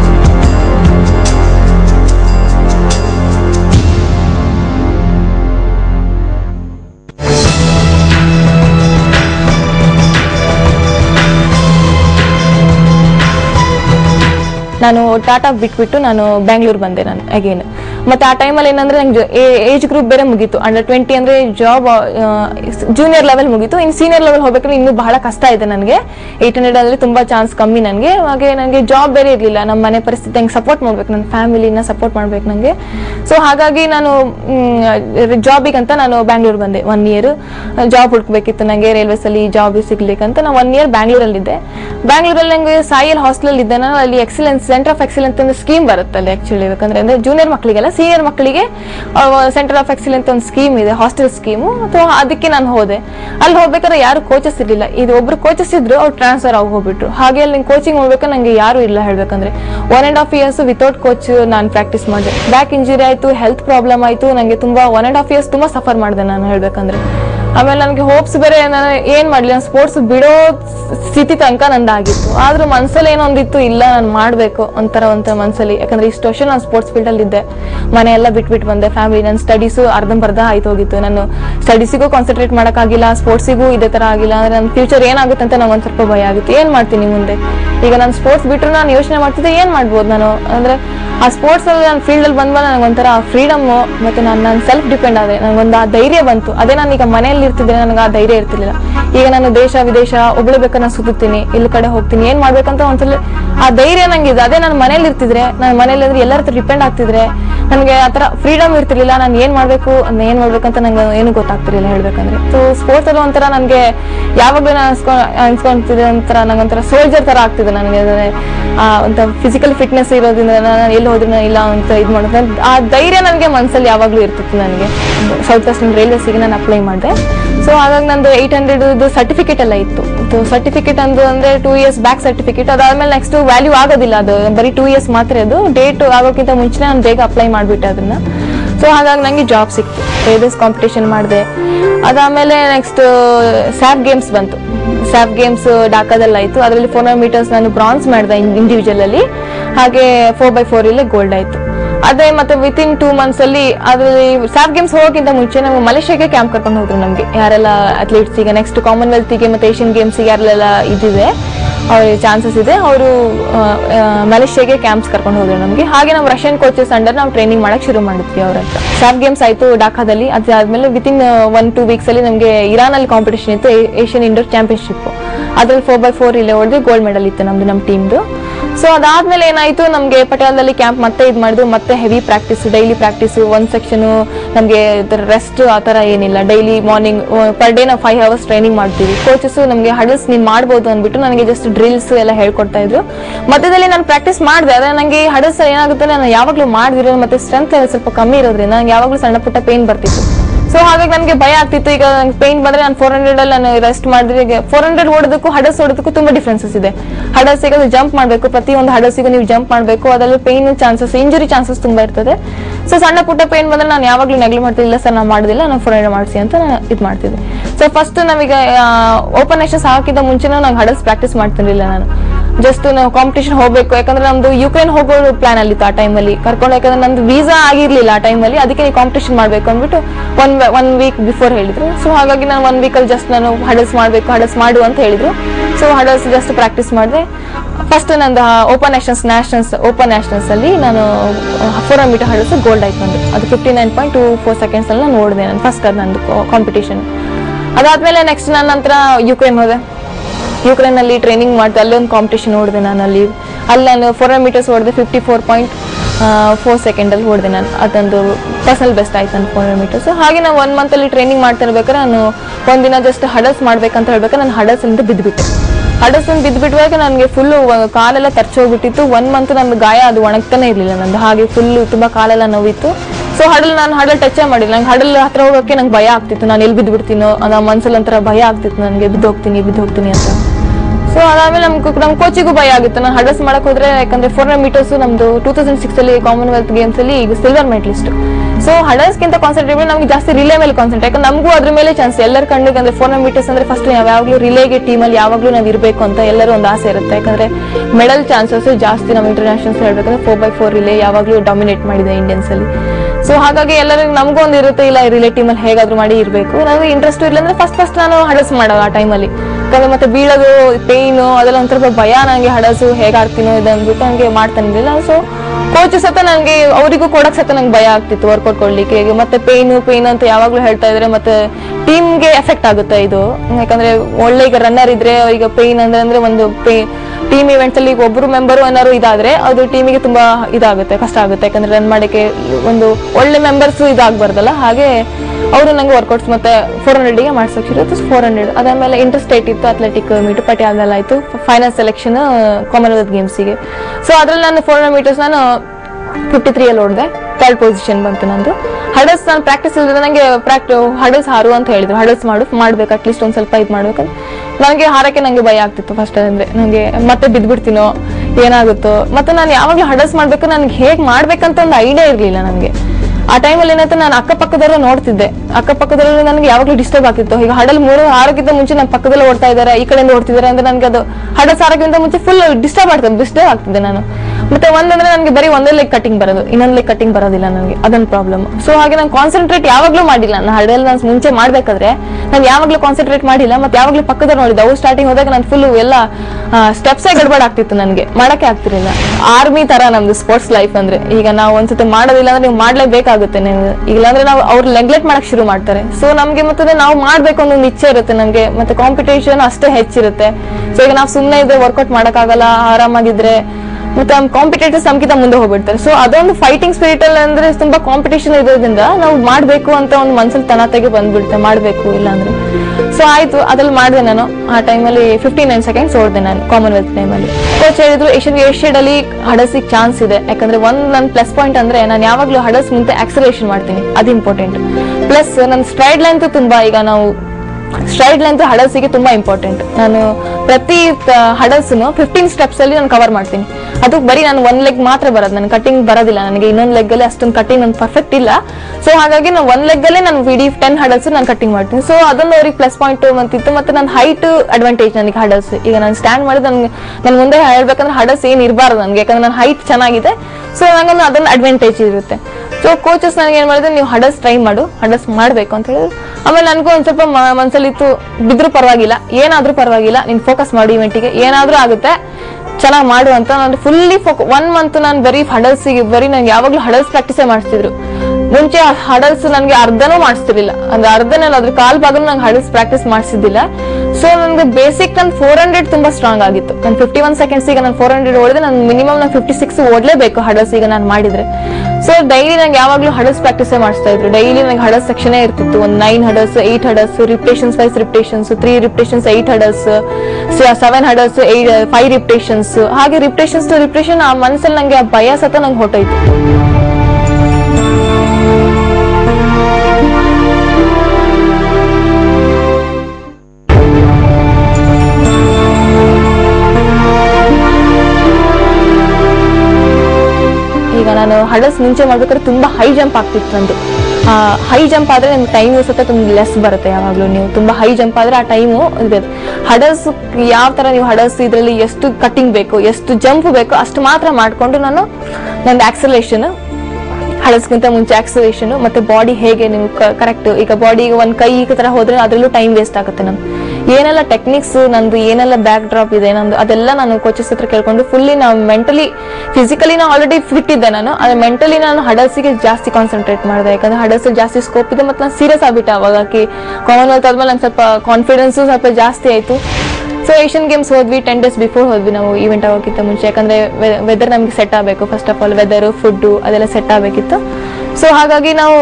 ನಾನು ಟಾಟಾ ಬಿಟ್ಬಿಟ್ಟು ನಾನು ಬ್ಯಾಂಗ್ಳೂರ್ ಬಂದೆ ನಾನು ಅಗೇನ್ ಮತ್ತೆ ಆ ಟೈಮಲ್ಲಿ ಏನಂದ್ರೆ ನಂಗೆ ಏಜ್ ಗ್ರೂಪ್ ಬೇರೆ ಮುಗೀತು ಅಂಡರ್ ಟ್ವೆಂಟಿ ಅಂದ್ರೆ ಜಾಬ್ ಜೂನಿಯರ್ ಲೆವೆಲ್ ಮುಗೀತು ಇನ್ನು ಸೀನಿಯರ್ ಲೆವೆಲ್ ಹೋಗ್ಬೇಕಾದ್ರೆ ಇನ್ನೂ ಬಹಳ ಕಷ್ಟ ಇದೆ ನನಗೆ ಏಟ್ ಹಂಡ್ರೆಡ್ ಅಲ್ಲಿ ತುಂಬಾ ಚಾನ್ಸ್ ಕಮ್ಮಿ ನನಗೆ ಹಾಗೆ ನನಗೆ ಜಾಬ್ ಬೇರೆ ಇರಲಿಲ್ಲ ನಮ್ಮ ಮನೆ ಪರಿಸ್ಥಿತಿ ಹೆಂಗೆ ಸಪೋರ್ಟ್ ಮಾಡ್ಬೇಕು ನನ್ನ ಫ್ಯಾಮಿಲಿನ ಸಪೋರ್ಟ್ ಮಾಡ್ಬೇಕು ನನಗೆ ಸೊ ಹಾಗಾಗಿ ನಾನು ಜಾಬಿಗೆ ಅಂತ ನಾನು ಬ್ಯಾಂಗ್ಳೂರ್ ಬಂದೆ ಒನ್ ಇಯರ್ ಜಾಬ್ ಹುಡ್ಕ್ಬೇಕಿತ್ತು ನನಗೆ ರೈಲ್ವೇಸ್ ಅಲ್ಲಿ ಜಾಬ್ ಸಿಗ್ಲಿಕ್ಕಂತ ನಾನು ಒನ್ ಇಯರ್ ಬ್ಯಾಂಗ್ಳೂರಲ್ಲಿದ್ದೆ ಬ್ಯಾಂಗ್ಳೂರಲ್ಲಿ ನಂಗೆ ಸಾಯಿಲ್ ಹಾಸ್ಟೆಲ್ ಇದ್ದೆ ನಾನು ಅಲ್ಲಿ ಎಕ್ಸಲೆನ್ಸ್ ಸೆಂಟರ್ ಆಫ್ ಎಕ್ಸಲೆನ್ಸ್ ಅಂತ ಸ್ಕೀಮ್ ಬರುತ್ತೆ ಅಲ್ಲಿ ಆಕ್ಚುಲಿ ಯಾಕಂದ್ರೆ ಅಂದ್ರೆ ಜೂನಿಯರ್ ಮಕ್ಕಳಿಗೆಲ್ಲ ಸೀನಿಯರ್ ಮಕ್ಕಳಿಗೆ ಸೆಂಟರ್ ಆಫ್ ಎಕ್ಸಲೆನ್ಸ್ ಒಂದು ಸ್ಕೀಮ್ ಇದೆ ಹಾಸ್ಟೆಲ್ ಸ್ಕೀಮು ಅಥವಾ ಅದಕ್ಕೆ ನಾನು ಹೋದೆ ಅಲ್ಲಿ ಹೋಗ್ಬೇಕಾದ್ರೆ ಯಾರು ಕೋಚಸ್ ಇರಲಿಲ್ಲ ಇದು ಒಬ್ರು ಕೋಚಸ್ ಇದ್ರು ಅವ್ರು ಟ್ರಾನ್ಸ್ಫರ್ ಆಗಿ ಹೋಗ್ಬಿಟ್ರು ಹಾಗೆ ಅಲ್ಲಿ ಕೋಚಿಂಗ್ ಹೋಗ್ಬೇಕಾದ್ರೆ ನಂಗೆ ಯಾರು ಇಲ್ಲ ಹೇಳ್ಬೇಕಂದ್ರೆ one and half years without coach ನಾನು ಪ್ರಾಕ್ಟೀಸ್ ಮಾಡಿದೆ ಬ್ಯಾಕ್ ಇಂಜುರಿ ಆಯ್ತು ಹೆಲ್ತ್ ಪ್ರಾಬ್ಲಮ್ ಆಯ್ತು ನಂಗೆ ತುಂಬಾ ಒನ್ ಅಂಡ್ ಹಾಫ್ ಇಯರ್ಸ್ ತುಂಬಾ ಸಫರ್ ಮಾಡಿದೆ ನಾನು ಹೇಳ್ಬೇಕಂದ್ರೆ ಆಮೇಲೆ ನನಗೆ ಹೋಪ್ಸ್ ಬೇರೆ ನಾನು ಏನ್ ಮಾಡ್ಲಿ ನಾನು ಸ್ಪೋರ್ಟ್ಸ್ ಬಿಡೋ ಸ್ಥಿತಿ ತನಕ ನಂದಾಗಿತ್ತು ಆದ್ರೂ ಮನ್ಸಲ್ಲಿ ಏನೊಂದಿತ್ತು ಇಲ್ಲ ನಾನು ಮಾಡ್ಬೇಕು ಒಂಥರ ಒಂಥರ ಮನ್ಸಲ್ಲಿ ಯಾಕಂದ್ರೆ ಇಷ್ಟು ವರ್ಷ ನಾನು ಸ್ಪೋರ್ಟ್ಸ್ ಫೀಲ್ಡ್ ಅಲ್ಲಿ ಇದ್ದೆ ಮನೆ ಎಲ್ಲ ಬಿಟ್ಬಿಟ್ಟು ಬಂದೆ ಫ್ಯಾಮಿಲಿ ನನ್ನ ಸ್ಟಡೀಸು ಅರ್ಧಂಬರ್ಧ ಆಯ್ತು ಹೋಗಿತ್ತು ನಾನು ಸ್ಟಡೀಸಿಗೂ ಕಾನ್ಸಂಟ್ರೇಟ್ ಮಾಡೋಕ್ಕಾಗಿಲ್ಲ ಸ್ಪೋರ್ಟ್ಸಿಗೂ ಇದೇ ತರ ಆಗಿಲ್ಲ ಅಂದ್ರೆ ನನ್ನ ಫ್ಯೂಚರ್ ಏನಾಗುತ್ತೆ ಅಂತ ನಂಗೆ ಒಂದ್ ಸ್ವಲ್ಪ ಭಯ ಆಗುತ್ತೆ ಏನ್ ಮಾಡ್ತೀನಿ ಮುಂದೆ ಈಗ ನಾನು ಸ್ಪೋರ್ಟ್ಸ್ ಬಿಟ್ಟರು ನಾನು ಯೋಚನೆ ಮಾಡ್ತಿದ್ದೆ ಏನ್ ಮಾಡ್ಬೋದು ನಾನು ಅಂದ್ರೆ ಆ ಸ್ಪೋರ್ಟ್ಸ್ ಅಲ್ಲಿ ನಾನು ಫೀಲ್ಡ್ ಅಲ್ಲಿ ಬಂದ್ಮೇಲೆ ನನಗೆ ಒಂಥರ ಫ್ರೀಡಮ್ ಮತ್ತೆ ನಾನು ನಾನು ಸೆಲ್ಫ್ ಡಿಪೆಂಡ್ ಆದೆ ನನಗೊಂದು ಆ ಧೈರ್ಯ ಬಂತು ಅದೇ ನಾನು ಈಗ ಮನೆಯಲ್ಲಿ ಇರ್ತಿದ್ರೆ ನನಗೆ ಆ ಧೈರ್ಯ ಇರ್ತಿರ್ಲಿಲ್ಲ ಈಗ ನಾನು ದೇಶ ವಿದೇಶ ಒಬ್ಳೆ ಬೇಕಾದ್ರೆ ನಾನು ಸುತ್ತೀನಿ ಇಲ್ಲಿ ಕಡೆ ಹೋಗ್ತೀನಿ ಏನ್ ಮಾಡ್ಬೇಕಂತ ಒಂದ್ಸಲ ಆ ಧೈರ್ಯ ನಂಗಿದೆ ಅದೇ ನಾನು ಮನೇಲಿ ಇರ್ತಿದ್ರೆ ನಾನು ಮನೇಲಿ ಅಂದ್ರೆ ಎಲ್ಲರ ಹತ್ರ ಡಿಪೆಂಡ್ ಆಗ್ತಿದ್ರೆ ನನಗೆ ಆ ಥರ ಫ್ರೀಡಮ್ ಇರ್ತಿರ್ಲಿಲ್ಲ ನಾನು ಏನ್ ಮಾಡ್ಬೇಕು ಅದ್ನ ಏನ್ ಮಾಡ್ಬೇಕಂತ ನಂಗೆ ಏನು ಗೊತ್ತಾಗ್ತಿರ್ಲಿಲ್ಲ ಹೇಳ್ಬೇಕಂದ್ರೆ ಸೊ ಸ್ಪೋರ್ಟ್ಸ್ ಅಲ್ಲಿ ಒಂಥರ ನನಗೆ ಯಾವಾಗಲೂ ನಾನು ಅನ್ಸ್ಕೊ ಅನ್ಸ್ಕೊಂತಿದ್ದೆ ಒಂಥರ ನಂಗೊಂಥರ ಸೋಲ್ಜರ್ ತರ ಆಗ್ತಿದೆ ನನಗೆ ಅಂದ್ರೆ ಆ ಒಂಥ ಫಿಸಿಕಲ್ ಫಿಟ್ನೆಸ್ ಇರೋದ್ರಿಂದ ನಾನು ಎಲ್ಲಿ ಹೋದ್ರು ಇಲ್ಲ ಅಂತ ಇದು ಮಾಡೋದು ಆ ಧೈರ್ಯ ನನಗೆ ಮನಸ್ಸಲ್ಲಿ ಯಾವಾಗಲೂ ಇರ್ತಿತ್ತು ನನಗೆ ಸೌತ್ ವೆಸ್ಟರ್ನ್ ರೈಲ್ವೇಸಿಗೆ ನಾನು ಅಪ್ಲೈ ಮಾಡಿದೆ ಸೊ ಹಾಗಾಗಿ ನಂದು ಏಯ್ಟ್ ಹಂಡ್ರೆಡ್ ಸರ್ಟಿಫಿಕೇಟ್ ಎಲ್ಲ ಇತ್ತು ಸರ್ಟಿಫಿಕೇಟ್ ಅಂದು ಅಂದ್ರೆ ಟೂ ಇಯರ್ಸ್ ಬ್ಯಾಕ್ ಸರ್ಟಿಫಿಕೇಟ್ ಅದಾದ್ಮೇಲೆ ನೆಕ್ಸ್ಟ್ ವ್ಯಾಲ್ಯೂ ಆಗೋದಿಲ್ಲ ಅದು ಬರೀ ಟೂ ಇಯರ್ಸ್ ಮಾತ್ರ ಅದು ಡೇಟ್ ಆಗೋಕ್ಕಿಂತ ಮುಂಚೆ ನಾನು ಬೇಗ ಅಪ್ಲೈ ಮಾಡಿಬಿಟ್ಟೆ ಅದನ್ನ ಸೊ ಹಾಗಾಗಿ ನಂಗೆ ಜಾಬ್ ಸಿಕ್ತು ರೈಲ್ವೇಸ್ ಕಾಂಪಿಟೇಷನ್ ಮಾಡಿದೆ ಅದಾದ್ಮೇಲೆ ನೆಕ್ಸ್ಟ್ ಸ್ಯಾಪ್ ಗೇಮ್ಸ್ ಬಂತು ಸ್ಯಾಪ್ ಗೇಮ್ಸ್ ಡಾಕಾದಲ್ಲಿ ಆಯ್ತು ಅದರಲ್ಲಿ ಫೋರ್ ಮೀಟರ್ಸ್ ನಾನು ಬ್ರಾನ್ಸ್ ಮಾಡಿದೆ ಇಂಡಿವಿಜುವಲ್ ಅಲ್ಲಿ ಹಾಗೆ ಫೋರ್ ಬೈ ಫೋರ್ ಇಲ್ಲೇ ಗೋಲ್ಡ್ ಆಯ್ತು ಅದೇ ಮತ್ತೆ ವಿತ್ ಇನ್ ಟೂ ಮಂತ್ಸ್ ಅಲ್ಲಿ ಅದರಲ್ಲಿ ಸ್ಯಾಪ್ ಗೇಮ್ಸ್ ಹೋಗೋಕ್ಕಿಂತ ಮುಂಚೆ ನಾವು ಮಲೇಷ್ಯಾಗೆ ಕ್ಯಾಂಪ್ ಕರ್ಕೊಂಡು ಹೋದ್ರು ನಮಗೆ ಯಾರೆಲ್ಲ ಅಥ್ಲೀಟ್ಸ್ ಈಗ ನೆಕ್ಸ್ಟ್ ಕಾಮನ್ವೆಲ್ತ್ ಗೆ ಮತ್ತೆ ಏಷ್ಯನ್ ಗೇಮ್ಸ್ ಯಾರೆಲ್ಲ ಇದಿದೆ ಅವ್ರಿಗೆ ಚಾನ್ಸಸ್ ಇದೆ ಅವರು ಮಲೇಷ್ಯಾಗೆ ಕ್ಯಾಂಪ್ಸ್ ಕರ್ಕೊಂಡು ಹೋದ್ರು ನಮಗೆ ಹಾಗೆ ನಾವು ರಷ್ಯನ್ ಕೋಚಸ್ ಅಂಡರ್ ನಾವು ಟ್ರೈನಿಂಗ್ ಮಾಡಕ್ ಶುರು ಮಾಡಿದ್ವಿ ಅವ್ರ ಹತ್ರ ಸ್ಯಾಪ್ ಗೇಮ್ಸ್ ಆಯ್ತು ಡಾಕಾದಲ್ಲಿ ಅದಾದ್ಮೇಲೆ within one two weeks ಅಲ್ಲಿ ನಮಗೆ ಇರಾನ್ ಅಲ್ಲಿ ಕಾಂಪಿಟೇಷನ್ ಇತ್ತು ಏಷ್ಯನ್ ಇಂಡೋರ್ ಚಾಂಪಿಯನ್ಶಿಪ್ ಅದ್ರಲ್ಲಿ ಫೋರ್ ಬೈ ಫೋರ್ ಇಲ್ಲೇ ಹೊಡೆದು ಗೋಲ್ಡ್ ಮೆಡಲ್ ಇತ್ತು ನಮ್ದು ನಮ್ಮ ಟೀಮ್ದು ಸೊ ಅದಾದ್ಮೇಲೆ ಏನಾಯ್ತು ನಮ್ಗೆ ಪಟಿಯಾಲದಲ್ಲಿ ಕ್ಯಾಂಪ್ ಮತ್ತೆ ಇದು ಮಾಡಿದ್ರು ಮತ್ತೆ ಹೆವಿ ಪ್ರಾಕ್ಟೀಸ್ ಡೈಲಿ ಪ್ರಾಕ್ಟೀಸ್ ಒಂದ್ ಸೆಕ್ಷನ್ ನಮ್ಗೆ ರೆಸ್ಟ್ ಆ ತರ ಏನಿಲ್ಲ ಡೈಲಿ ಮಾರ್ನಿಂಗ್ ಪರ್ ಡೇ ನಾವು ಫೈವ್ ಅವರ್ಸ್ ಟ್ರೈನಿಂಗ್ ಮಾಡ್ತೀವಿ ಕೋಚಸ್ ನಮ್ಗೆ ಹಡಲ್ಸ್ ನೀನ್ ಮಾಡ್ಬೋದು ಅಂದ್ಬಿಟ್ಟು ನನಗೆ ಜಸ್ಟ್ ಡ್ರಿಲ್ಸ್ ಎಲ್ಲ ಹೇಳ್ಕೊಡ್ತಾ ಇದ್ರು ಮಧ್ಯದಲ್ಲಿ ನಾನು ಪ್ರಾಕ್ಟೀಸ್ ಮಾಡಿದೆ ಆದ್ರೆ ನಂಗೆ ಹಡಲ್ಸ್ ಏನಾಗುತ್ತೆ ನಾನು ಯಾವಾಗ್ಲೂ ಮಾಡಿದಿರೋ ಮತ್ತೆ ಸ್ಟ್ರೆಂತ್ ಸ್ವಲ್ಪ ಕಮ್ಮಿ ಇರೋದ್ರಿಂದ ನಂಗೆ ಯಾವಾಗ್ಲೂ ಸಣ್ಣ ಪುಟ್ಟ ಪೇನ್ ಬರ್ತಿತ್ತು ಸೊ ಹಾಗಾಗಿ ನನಗೆ ಭಯ ಆಗ್ತಿತ್ತು ಈಗ ನಂಗೆ ಪೇನ್ ಬಂದ್ರೆ ನಾನು ಫೋರ್ ಹಂಡ್ರೆಡ್ ಅಲ್ಲಿ ನಾನು ರೆಸ್ಟ್ ಮಾಡಿದ್ರೆ ಫೋರ್ ಹಂಡ್ರೆಡ್ ಓಡೋದಕ್ಕೂ ಹಡಸ್ ಓಡೋದಕ್ಕೂ ತುಂಬಾ ಡಿಫ್ರೆನ್ಸಸ್ ಇದೆ ಹಡಸಿಗೆ ಅದು ಜಂಪ್ ಮಾಡಬೇಕು ಪ್ರತಿಯೊಂದು ಹಡಸಿಗೂ ನೀವು ಜಂಪ್ ಮಾಡಬೇಕು ಅದರಲ್ಲಿ ಪೇನ್ ಚಾನ್ಸಸ್ ಇಂಜುರಿ ಚಾನ್ಸಸ್ ತುಂಬಾ ಇರ್ತದೆ ಸೊ ಸಣ್ಣ ಪುಟ್ಟ ಪೇನ್ ಬಂದ್ರೆ ನಾನು ಯಾವಾಗ್ಲೂ ನೆಗ್ಲಿ ಮಾಡ್ತಿಲ್ಲ ಸರ್ ನಾನು ಮಾಡೋದಿಲ್ಲ ನಾನು ಫೋರ್ ಹಂಡ್ರೆಡ್ ಮಾಡಿಸಿ ಅಂತ ನಾನು ಇದು ಮಾಡ್ತಿದ್ದೆ ಸೊ ಫಸ್ಟ್ ನಮಗೆ ಓಪನ್ ನೇಷನ್ಸ್ ಹಾಕಿದ ಮುಂಚೆನೂ ನಂಗೆ ಹಡಲ್ಸ್ ಪ್ರಾಕ್ಟೀಸ್ ಮಾಡ್ತಿರ್ಲಿಲ್ಲ ನಾನು ಜಸ್ಟ್ ನಾವು ಕಾಂಪಿಟೇಷನ್ ಹೋಗ್ಬೇಕು ಯಾಕಂದ್ರೆ ನಮ್ದು ಯುಕ್ರೇನ್ ಹೋಗೋ ಪ್ಲಾನ್ ಅಲ್ಲಿತ್ತು ಆ ಟೈಮಲ್ಲಿ ಕರ್ಕೊಂಡು ಯಾಕಂದ್ರೆ ನಂದು ವೀಸಾ ಆಗಿರ್ಲಿಲ್ಲ ಆ ಟೈಮಲ್ಲಿ ಅದಕ್ಕೆ ನೀವು ಕಾಂಪಿಟೇಷನ್ ಮಾಡ್ಬೇಕು ಅಂದ್ಬಿಟ್ಟು ಒನ್ ಒನ್ ವೀಕ್ ಬಿಫೋರ್ ಹೇಳಿದ್ರು ಸೊ ಹಾಗಾಗಿ ನಾನು ಒನ್ ವೀಕಲ್ಲಿ ಜಸ್ಟ್ ನಾನು ಹಡಲ್ಸ್ ಮಾಡಬೇಕು ಹಡಲ್ಸ್ ಮಾಡು ಅಂತ ಹೇಳಿದ್ರು ಸೊ ಹಡಲ್ಸ್ ಜಸ್ಟ್ ಪ್ರಾಕ್ಟೀಸ್ ಮಾಡಿದೆ ಫಸ್ಟ್ ನಂದು open nationals nationals open nationals ಅಲ್ಲಿ ನಾನು ಫೋರ್ ಮೀಟರ್ ಹಡಲ್ಸ್ ಗೋಲ್ಡ್ ಆಯ್ತು ನಂದು ಅದು fifty nine point two four seconds ಅಲ್ಲಿ ನಾನು ನೋಡಿದೆ ನಾನು ಫಸ್ಟ್ ಅದು ನಂದು ಕಾಂಪಿಟೇಷನ್ ಅದಾದ್ಮೇಲೆ ನೆಕ್ಸ್ಟ್ ನನ್ನ ನಂತರ ಯುಕ್ರೇನ್ ಹೋದೆ ಯುಕ್ರೇನ್ ಅಲ್ಲಿ ಟ್ರೈನಿಂಗ್ ಮಾಡಿದೆ ಅಲ್ಲೊಂದು ಕಾಂಪಿಟೇಷನ್ ನೋಡಿದೆ ನಾನು ಅಲ್ಲಿ ಅಲ್ಲಿ ನಾನು ಫೋರ್ ಮೀಟರ್ಸ್ ಹೊಡೆದೆ fifty four point four second ಅಲ್ಲಿ ಹೊಡೆದೆ ನಾನು ಅದೊಂದು ಪರ್ಸನಲ್ ಬೆಸ್ಟ್ ಆಯ್ತು ನನ್ನ ಫೋರ್ ಮೀಟರ್ಸ್ ಹಾಗೆ ನಾವು ಒನ್ ಮಂತ್ ಅಲ್ಲಿ ಟ್ರೈನಿಂಗ್ ಮಾಡ್ತಾ ಇರ್ಬೇಕಾದ್ರೆ ನಾನು ಒಂದಿನ ಜಸ್ಟ್ ಹಡಲ್ಸ್ ಮಾಡ್ಬೇಕಂತ ಹೇಳ್ಬೇಕಾದ್ರೆ ನಾನು ಹಡಲ್ಸ್ ಅಂತ ಬಿದ್ದುಬಿಟ್ಟೆ ಹಡಲ್ಸ್ ಅಂತ ಬಿದ್ದುಬಿಡುವಾಗ ನನಗೆ ಫುಲ್ ಕಾಲೆಲ್ಲ ತರ್ಚೋಗ್ಬಿಟ್ಟಿತ್ತು ಒನ್ ಮಂತ್ ನನ್ನ ಗಾಯ ಅದು ಒಣಗ್ತಾನೆ ಇರಲಿಲ್ಲ ನಂದು ಹಾಗೆ ಫುಲ್ ತುಂಬಾ ಕಾಲೆಲ್ಲ ನೋವಿತ್ತು ಸೊ ಹಡಲ್ ನಾನು ಹಡಲ್ ಟಚ್ ಮಾಡಿಲ್ಲ ನಂಗೆ ಹಡಲ್ ಹತ್ರ ಹೋಗೋಕೆ ನಂಗೆ ಭಯ ಆಗ್ತಿತ್ತು ನಾನು ಎಲ್ಲಿ ಬಿದ್ದು ಬಿಡ್ತೀನೋ ನನ್ನ ಮನ್ಸಲ್ಲಿ ಒಂಥರ ಭಯ ಆಗ್ತಿತ್ತು ನನಗೆ ಬಿದ್ದು ಹೋಗ್ತೀನಿ ಬಿದ್ದು ಹೋಗ್ತೀನಿ ಅಂತ ಸೊ ಅದಾದ್ಮೇಲೆ ನಮ್ ನಮ್ ಕೋಚಿಗೂ ಭಯ ಆಗಿತ್ತು ನಾನು ಹಡಲ್ಸ್ ಮಾಡಕ್ ಹೋದ್ರೆ ಯಾಕಂದ್ರೆ ಫೋರ್ ಹಂಡ್ರೆಡ್ ಮೀಟರ್ಸ್ ನಮ್ದು ಟೂ ತೌಸಂಡ್ ಸಿಕ್ಸ್ ಅಲ್ಲಿ ಕಾಮನ್ವೆಲ್ತ್ ಗೇಮ್ಸ್ ಅಲ್ಲಿ ಈಗ ಸಿಲ್ವರ್ ಮೆಡಲಿಸ್ಟ್ ಸೊ ಹಡಲ್ಸ್ಗಿಂತ ಕಾನ್ಸಂಟ್ರೇಟ್ ಮಾಡಿ ನಮ್ಗೆ ಜಾಸ್ತಿ ರಿಲೇ ಮೇಲೆ ಕಾನ್ಸಂಟ್ರೇಟ್ ಯಾಕಂದ್ರೆ ನಮಗೂ ಅದ್ರ ಮೇಲೆ ಚಾನ್ಸ್ ಎಲ್ಲರ ಕಣ್ಣಿಗೆ ಅಂದ್ರೆ ಫೋರ್ ಹಂಡ್ರೆಡ್ ಮೀಟರ್ಸ್ ಅಂದ್ರೆ ಫಸ್ಟ್ ಯಾವಾಗಲೂ ರಿಲೇಗೆ ಟೀಮಲ್ಲಿ ಯಾವಾಗಲೂ ನಾವು ಇರಬೇಕು ಅಂತ ಎಲ್ಲರೂ ಒಂದು ಆಸೆ ಇರುತ್ತೆ ಯಾಕಂದ್ರೆ ಮೆಡಲ್ ಚಾನ್ಸಸ್ ಜಾಸ್ತಿ ನಮ್ಮ ಇಂಟರ್ನ್ಯಾಷನಲ್ಸ್ ಹೇಳ್ಬೇಕಂದ್ರೆ ಫೋರ್ ಬೈ ಫೋರ್ ರಿಲೇ ಯಾವಾಗಲೂ ಡಾಮಿನೇಟ್ ಮಾಡಿದೆ ಇಂಡಿಯನ್ಸ್ ಅಲ್ಲಿ ಸೊ ಹಾಗಾಗಿ ಎಲ್ಲರಿಗೂ ನಮಗೂ ಒಂದು ಇರುತ್ತೆ ಇಲ್ಲ ರಿಲೇ ಟೀಮಲ್ಲಿ ಹೇಗಾದ್ರೂ ಮಾಡಿ ಇರಬೇಕು ನನಗೆ ಇಂಟ್ರೆಸ್ಟ್ ಇಲ್ಲ ಅಂದ್ರೆ ಫಸ್ಟ್ ಫಸ್ಟ್ ನಾನು ಹಡಸ್ ಮಾಡೋದು ಆ ಟೈಮಲ್ಲಿ ಯಾಕಂದ್ರೆ ಮತ್ತೆ ಬೀಳೋದು ಪೇಯ್ನು ಅದೆಲ್ಲ ಒಂಥರ ಭಯ ನನಗೆ ಹಡಸು ಹೇಗೆ ಆಡ್ತೀನೋ ಇದು ಅಂದ್ಬಿಟ್ಟು ನನಗೆ ಮಾಡ್ತಾನೆ ಇರಲಿಲ್ಲ ಸೊ ಕೋಚ್ ಸತ ನನಗೆ ಅವರಿಗೂ ಕೊಡಕ್ ಸತ ನಂಗೆ ಭಯ ಆಗ್ತಿತ್ತು ವರ್ಕೌಟ್ ಕೊಡ್ಲಿಕ್ಕೆ ಈಗ ಮತ್ತೆ ಪೇಯ್ನು ಪೇಯ್ನ್ ಅಂತ ಯಾವಾಗ್ಲೂ ಹೇಳ್ತಾ ಇದ್ರೆ ಮತ್ತೆ ಟೀಮ್ಗೆ ಎಫೆಕ್ಟ್ ಆಗುತ್ತೆ ಇದು ಯಾಕಂದ್ರೆ ಒಳ್ಳೆ ಈಗ ರನ್ನರ್ ಇದ್ರೆ ಈಗ ಪೇಯ್ನ್ ಅಂದ್ರೆ ಅಂದ್ರೆ ಒಂದು ಪೇ ಟೀಮ್ ಇವೆಂಟ್ಸ್ ಅಲ್ಲಿ ಈಗ ಒಬ್ರು ಮೆಂಬರ್ ಏನಾದ್ರು ಇದಾದ್ರೆ ಅದು ಟೀಮಿಗೆ ತುಂಬಾ ಇದಾಗುತ್ತೆ ಕಷ್ಟ ಆಗುತ್ತೆ ಯಾಕಂದ್ರೆ ರನ್ ಮಾಡಕ್ಕೆ ಒಂದು ಒಳ್ಳೆ ಮೆಂಬರ್ಸ್ ಇದಾಗಬಾರ್ದಲ್ಲ ಹಾಗೆ ಅವರು ನಂಗೆ ವರ್ಕೌಟ್ಸ್ ಮತ್ತೆ ಫೋರ್ ಹಂಡ್ರೆಡ್ಗೆ ಮಾಡ್ಸೋಕೆ ಶುರು ಫೋರ್ ಹಂಡ್ರೆಡ್ ಅದಾದ್ಮೇಲೆ ಇಂಟರ್ ಸ್ಟೇಟ್ ಇತ್ತು ಅಥ್ಲೆಟಿಕ್ ಮೀಟ್ ಪಟಿಯಾಲದಲ್ಲಿ ಆಯ್ತು ಫೈನಲ್ ಸೆಲೆಕ್ಷನ್ ಕಾಮನ್ವೆಲ್ತ್ ಗೇಮ್ಸಿಗೆ ಸೊ ಅದ್ರಲ್ಲಿ ನಾನು ಫೋರ್ ಹಂಡ್ರೆಡ್ ಮೀಟರ್ಸ್ ನಾನು ಫಿಫ್ಟಿ ತ್ರೀ ಅಲ್ಲಿ ಹೊಡೆದೆ ಥರ್ಡ್ ಪೊಸಿಷನ್ ಬಂತು ನಂದು ಹಡಲ್ಸ್ ನಾನು ಪ್ರಾಕ್ಟೀಸ್ ಇಲ್ಲದೆ ನನಗೆ ಪ್ರಾಕ್ಟಿ ಹಡಲ್ಸ್ ಹಾರು ಅಂತ ಹೇಳಿದ್ರು ಹಡಲ್ಸ್ ಮಾಡು ಮಾಡ್ಬೇಕು ಅಟ್ಲೀಸ್ಟ್ ಒಂದು ಸ್ವಲ್ಪ ಇದು ಮಾಡ್ಬೇಕಂತ ನನಗೆ ಹಾರಕ್ಕೆ ನಂಗೆ ಭಯ ಆಗ್ತಿತ್ತು ಫಸ್ಟ್ ಅಂದ್ರೆ ನನಗೆ ಮತ್ತೆ ಬಿದ್ಬಿಡ್ತೀನೋ ಏನಾಗುತ್ತೋ ಮತ್ತೆ ನಾನು ಯಾವಾಗಲೂ ಹಡಲ್ಸ್ ಮಾಡ್ಬೇಕು ನನಗೆ ಹೇಗೆ ಮಾಡ್ಬೇಕಂತ ಒಂದು ಐಡಿಯಾ ಇರಲಿಲ್ಲ ನನಗೆ ಆ ಟೈಮಲ್ಲಿ ಏನಾಯ್ತು ನಾನು ಅಕ್ಕಪಕ್ಕದವ್ರು ನೋಡ್ತಿದ್ದೆ ಅಕ್ಕಪಕ್ಕದಲ್ಲಿ ನನಗೆ ಯಾವಾಗಲೂ ಡಿಸ್ಟರ್ಬ್ ಆಗ್ತಿತ್ತು ಈಗ ಹಡಲ್ ಮೂರು ಆರೋಗ್ಯಕ್ಕಿಂತ ಮುಂಚೆ ನಮ್ಮ ಪಕ್ಕದಲ್ಲೇ ಓಡ್ತಾ ಇದ್ದಾರೆ ಈ ಕಡೆಯಿಂದ ಓಡ್ತಿದ್ದಾರೆ ಅಂದ್ರೆ ನನಗೆ ಅದು ಹಡಲ್ ಸಾರಕ್ಕಿಂತ ಮುಂಚೆ ಫುಲ್ ಡಿಸ್ಟರ್ಬ್ ಆಗ್ತದೆ ಡಿಸ್ಟರ್ಬ್ ಆಗ್ತಿದ್ದೆ ನಾನು ಮತ್ತೆ ಒಂದಂದ್ರೆ ನನಗೆ ಬರೀ ಒಂದೇ ಲೆಗ್ ಕಟಿಂಗ್ ಬರೋದು ಇನ್ನೊಂದ್ ಲೆಗ್ ಕಟಿಂಗ್ ಬರೋದಿಲ್ಲ ನನಗೆ ಅದೊಂದು ಪ್ರಾಬ್ಲಮ್ ಸೊ ಹಾಗೆ ನಾನು ಕಾನ್ಸಂಟ್ರೇಟ್ ಯಾವಾಗ್ಲೂ ಮಾಡಿಲ್ಲ ನಾನು ಹಡೆಯಲ್ಲಿ ನಾನು ಮುಂಚೆ ಮಾಡ್ಬೇಕಾದ್ರೆ ನಾನು ಯಾವಾಗ್ಲೂ ಕಾನ್ಸಂಟ್ರೇಟ್ ಮಾಡಿಲ್ಲ ಮತ್ತೆ ಯಾವಾಗ್ಲೂ ಪಕ್ಕದ ನೋಡಿದ್ದೆ ಅವು ಸ್ಟಾರ್ಟಿಂಗ್ ಹೋದಾಗ ನಾನು ಫುಲ್ ಎಲ್ಲ ಸ್ಟೆಪ್ಸೇ ಗಡ್ಬಡ್ ಆಗ್ತಿತ್ತು ನನಗೆ ಮಾಡಕ್ಕೆ ಆಗ್ತಿರ್ಲಿಲ್ಲ ಆರ್ಮಿ ತರ ನಮ್ದು ಸ್ಪೋರ್ಟ್ಸ್ ಲೈಫ್ ಅಂದ್ರೆ ಈಗ ನಾವು ಒಂದ್ಸತಿ ಮಾಡೋದಿಲ್ಲ ಅಂದ್ರೆ ನೀವು ಮಾಡ್ಲೇಬೇಕಾಗುತ್ತೆ ನೀವು ಇಲ್ಲಾಂದ್ರೆ ನಾವು ಅವ್ರು ನೆಗ್ಲೆಕ್ಟ್ ಮಾಡಕ್ ಶುರು ಮಾಡ್ತಾರೆ ಸೊ ನಮ್ಗೆ ಮತ್ತೆ ನಾವು ಮಾಡ್ಬೇಕು ಅನ್ನೋ ಒಂದು ಇಚ್ಛೆ ಇರುತ್ತೆ ನಮ್ಗೆ ಮತ್ತೆ ಕಾಂಪಿಟೇಷನ್ ಅಷ್ಟೇ ಹೆಚ್ಚಿರುತ್ತೆ ಸೊ ಈಗ ನಾವು ಸುಮ್ಮನೆ ಇದ್ರೆ ವರ್ಕೌಟ್ ಮಾಡಕ್ಕಾಗಲ್ಲ ಆರಾಮಾಗಿದ್ರೆ ಮತ್ತೆ ಕಾಂಪಿಟೇಟರ್ಸ್ ನಮ್ಗಿಂತ ಮುಂದೆ ಹೋಗ್ಬಿಡ್ತಾರೆ ಸೊ ಅದೊಂದು ಫೈಟಿಂಗ್ ಸ್ಪಿರಿಟ್ ಅಲ್ಲಿ ಅಂದ್ರೆ ತುಂಬಾ ಕಾಂಪಿಟೇಷನ್ ಇರೋದ್ರಿಂದ ನಾವು ಮಾಡ್ಬೇಕು ಅಂತ ಒಂದು ಮನ್ಸಲ್ಲಿ ತನತೆಗೆ ಬಂದ್ಬಿಡುತ್ತೆ ಮಾಡ್ಬೇಕು ಇಲ್ಲಾಂದ್ರೆ ಸೊ ಆಯ್ತು ಅದ್ರಲ್ಲಿ ಮಾಡಿದೆ ನಾನು ಆ ಟೈಮಲ್ಲಿ ಫಿಫ್ಟಿ ನೈನ್ ಸೆಕೆಂಡ್ಸ್ ಓಡಿದೆ ನಾನು ಕಾಮನ್ವೆಲ್ತ್ ಟೈಮಲ್ಲಿ ಕೋಚ್ ಹೇಳಿದ್ರು ಏಷ್ಯನ್ ಏಷ್ಯಡ್ ಅಲ್ಲಿ ಹಡಸಿಗೆ ಚಾನ್ಸ್ ಇದೆ ಯಾಕಂದ್ರೆ ಒಂದ್ ನನ್ನ ಪ್ಲಸ್ ಪಾಯಿಂಟ್ ಅಂದ್ರೆ ನಾನು ಯಾವಾಗ್ಲೂ ಹಡಸ್ ಮುಂದೆ ಆಕ್ಸಲೇಷನ್ ಮಾಡ್ತೀನಿ ಅದು ಇಂಪಾರ್ಟೆಂಟ್ ಪ್ಲಸ್ ನನ್ನ ಸ್ಟ್ರೈಡ್ ಲೆಂತ್ ತುಂಬಾ ಈಗ ನಾವು ಸ್ಟ್ರೈಡ್ ಲೆಂತ್ ಹಡಲ್ಸಿಗೆ ತುಂಬಾ ಇಂಪಾರ್ಟೆಂಟ್ ನಾನು ಪ್ರತಿ ಹಡಲ್ಸ್ನು ಫಿಫ್ಟೀನ್ ಸ್ಟೆಪ್ಸ್ ಅಲ್ಲಿ ನಾನು ಕವರ್ ಮಾಡ್ತೀನಿ ಅದು ಬರೀ ನಾನು ಒಂದ್ ಲೆಗ್ ಮಾತ್ರ ಬರೋದು ನನಗೆ ಕಟಿಂಗ್ ಬರೋದಿಲ್ಲ ನನಗೆ ಇನ್ನೊಂದ್ ಲೆಗ್ ಅಲ್ಲಿ ಅಷ್ಟೊಂದು ಕಟಿಂಗ್ ನನ್ ಪರ್ಫೆಕ್ಟ್ ಇಲ್ಲ ಸೊ ಹಾಗಾಗಿ ನಾನು ಒಂದ್ ಲೆಗ್ ಅಲ್ಲೇ ನಾನು ಇಡೀ ಟೆನ್ ಹಡಲ್ಸ್ ನಾನು ಕಟಿಂಗ್ ಮಾಡ್ತೀನಿ ಸೊ ಅದೊಂದು ಅವ್ರಿಗೆ ಪ್ಲಸ್ ಪಾಯಿಂಟ್ ಮತ್ತಿತ್ತು ಮತ್ತೆ ನನ್ನ ಹೈಟ್ ಅಡ್ವಾಂಟೇಜ್ ನನಗೆ ಹಡಲ್ಸ್ ಈಗ ನಾನು ಸ್ಟ್ಯಾಂಡ್ ಮಾಡಿದ್ರೆ ನನ್ಗೆ ನನ್ ಮುಂದೆ ಹೇಳ್ಬೇಕಂದ್ರೆ ಹಡಲ್ಸ್ ಏನ್ ಇರಬಾರ್ದು ನನಗೆ ಯಾಕಂದ್ರೆ ನನ್ನ ಹೈಟ್ ಚೆನ್ನಾಗಿದೆ ಸೊ ನಂಗೊಂದು ಅದೊಂದು ಅಡ್ವಾಂಟೇಜ್ ಇರುತ್ತೆ ಸೊ ಕೋಚಸ್ ನನಗೆ ಏನ್ ಮಾಡಿದ್ರೆ ನೀವು ಹಡಲ್ಸ್ ಟ್ರೈ ಮಾಡು ಹಡಲ್ಸ್ ಮಾಡ್ಬೇಕು ಅಂತ ಹೇಳಿದ್ರು ಆಮೇಲೆ ನನಗೂ ಒಂದ್ ಸ್ವಲ್ಪ ಮ- ಮನ್ಸಲ್ಲಿ ಇತ್ತು ಬಿದ್ರು ಪರವಾಗಿಲ್ಲ ಏನಾದ್ರೂ ಪರವಾಗಿಲ್ಲ ನೀನ್ ಫೋಕಸ್ ಮಾಡಿ ಇವೆಂಟಿಗೆ ಏನಾದ್ರೂ ಆಗುತ್ತೆ ಚೆನ್ನಾಗಿ ಮಾಡು ಅಂತ ನಾನು ಫುಲ್ಲಿ ಫೋಕ ಒನ್ ಮಂತ್ ನಾನು ಬರೀ ಹಡಲ್ಸಿಗೆ ಬರೀ ನಂಗೆ ಯಾವಾಗ್ಲೂ ಹಡಲ್ಸ್ ಪ್ರಾಕ್ಟೀಸೇ ಮಾಡಿಸ್ತಿದ್ರು ಮುಂಚೆ ಹಡಲ್ಸ್ ನನಗೆ ಅರ್ಧನೂ ಮಾಡಿಸ್ತಿರ್ಲಿಲ್ಲ ಅಂದ್ರೆ ಅರ್ಧನಲ್ಲಿ ಅದ್ರ ಕಾಲ್ ಭಾಗನೂ ನಂಗೆ ಹಡಲ್ಸ್ ಪ್ರಾಕ್ಟೀಸ್ ಮಾಡಿಸಿದ್ದಿಲ್ಲ ಸೊ ನನಗೆ ಬೇಸಿಕ್ ನನ್ ಫೋರ್ ಹಂಡ್ರೆಡ್ ತುಂಬಾ ಸ್ಟ್ರಾಂಗ್ ಆಗಿತ್ತು ನಾನು ಫಿಫ್ಟಿ ಒನ್ ಸೆಕೆಂಡ್ಸ್ ಈಗ ನಾನು ಫೋರ್ ಹಂಡ್ರೆಡ್ ಓಡಿದ್ರೆ ನಾನು ಮಿನಿಮಮ್ ನಾನು ಫಿಫ್ಟಿ ಸಿಕ್ಸ್ ಓಡ್ಲೇಬೇಕು ಹಡಲ್ಸ್ ಈಗ ನಾನು ಮಾಡಿದ್ರೆ ಸೊ ಡೈಲಿ ನಂಗೆ ಯಾವಾಗ್ಲೂ ಹಡಲ್ಸ್ ಪ್ರಾಕ್ಟೀಸೇ ಮಾಡಿಸ್ತಾ ಇದ್ರು ಡೈಲಿ ನಂಗೆ ಹಡಲ್ಸ್ ಸೆಕ್ಷನ್ ಇರ್ತಿತ್ತು ಒಂದು nine hurdles eight hurdles repetitions wise repetitions three repetitions eight hurdles seven hurdles eight five repetitions ಹಾಗೆ ರಿಪ್ಟೇಷನ್ಸ್ ಟು ರಿಪ್ಟೇಷನ್ ಆ ಮನಸ್ಸಲ್ಲಿ ನಂಗೆ ಆ ಭಯ ಸತ ನಂಗೆ ಹೊಟ್ಟೋಯ್ತು ಈಗ ನಾನು ಹಡಲ್ಸ್ ಮುಂಚೆ ಮಾಡ್ಬೇಕಾದ್ರೆ ತುಂಬಾ ಹೈ ಜಂಪ್ ಆಗ್ತಿತ್ತು ನಂದು ಹೈ ಜಂಪ್ ಆದ್ರೆ ನಮ್ಗೆ ಟೈಮ್ ಸತ ತುಂಬ ಲೆಸ್ ಬರುತ್ತೆ ಯಾವಾಗ್ಲೂ ನೀವು ತುಂಬಾ ಹೈ ಜಂಪ್ ಆದ್ರೆ ಆ ಟೈಮು ಇದೆ ಹಡಲ್ಸ್ ಯಾವ ತರ ನೀವು ಹಡಲ್ಸ್ ಇದ್ರಲ್ಲಿ ಎಷ್ಟು ಕಟಿಂಗ್ ಬೇಕು ಎಷ್ಟು ಜಂಪ್ ಬೇಕು ಅಷ್ಟು ಮಾತ್ರ ಮಾಡ್ಕೊಂಡು ನಾನು ನಂದು ಆಕ್ಸಲೇಷನ್ ಹಳಸ್ಗಿಂತ ಮುಂಚೆ ಆಕ್ಸಲೇಷನ್ ಮತ್ತೆ ಬಾಡಿ ಹೇಗೆ ನೀವು ಕರೆಕ್ಟ್ ಈಗ ಬಾಡಿ ಒಂದ್ ಕೈ ಈ ತರ ಹೋದ್ರೆ ಅದ್ರಲ್ಲೂ ಟೈಮ್ ವೇಸ್ಟ್ ಆಗುತ್ತೆ ನಮ್ಗೆ ಏನೆಲ್ಲ ಟೆಕ್ನಿಕ್ಸ್ ನಂದು ಏನೆಲ್ಲ ಬ್ಯಾಕ್ ಡ್ರಾಪ್ ಇದೆ ನಂದು ಅದೆಲ್ಲ ನಾನು ಕೋಚಸ್ ಹತ್ರ ಕೇಳ್ಕೊಂಡು ಫುಲ್ಲಿ ನಾವು ಮೆಂಟಲಿ ಫಿಸಿಕಲಿ ನಾನು ಆಲ್ರೆಡಿ ಫಿಟ್ ಇದ್ದೆ ನಾನು ಆದ್ರೆ ಮೆಂಟಲಿ ನಾನು ಹಡಲ್ಸಿಗೆ ಜಾಸ್ತಿ ಕಾನ್ಸಂಟ್ರೇಟ್ ಮಾಡಿದೆ ಯಾಕಂದ್ರೆ ಹಡಲ್ಸ್ ಜಾಸ್ತಿ ಸ್ಕೋಪ್ ಇದೆ ಮತ್ತೆ ನಾನು ಸೀರಿಯಸ್ ಆಗ್ಬಿಟ್ಟೆ ಅವಾಗ ಕಾಮನ್ವೆಲ್ತ್ ಆದ್ಮೇಲೆ ನಂಗೆ ಸ್ವಲ್ಪ ಕಾನ್ಫಿಡೆನ್ಸ್ ಸ್ವಲ್ಪ ಜಾಸ್ತಿ ಆಯ್ತು ಸೊ ಏಷ್ಯನ್ ಗೇಮ್ಸ್ ಹೋದ್ವಿ ಟೆನ್ ಡೇಸ್ ಬಿಫೋರ್ ಹೋದ್ವಿ ನಾವು ಈವೆಂಟ್ ಆಗೋಕ್ಕಿಂತ ಮುಂಚೆ ಯಾಕಂದ್ರೆ ವೆದರ್ ನಮ್ಗೆ ಸೆಟ್ ಆಗಬೇಕು first of all weather food ಅದೆಲ್ಲ ಸೆಟ್ ಆಗಬೇಕಿತ್ತು ಸೊ ಹಾಗಾಗಿ ನಾವು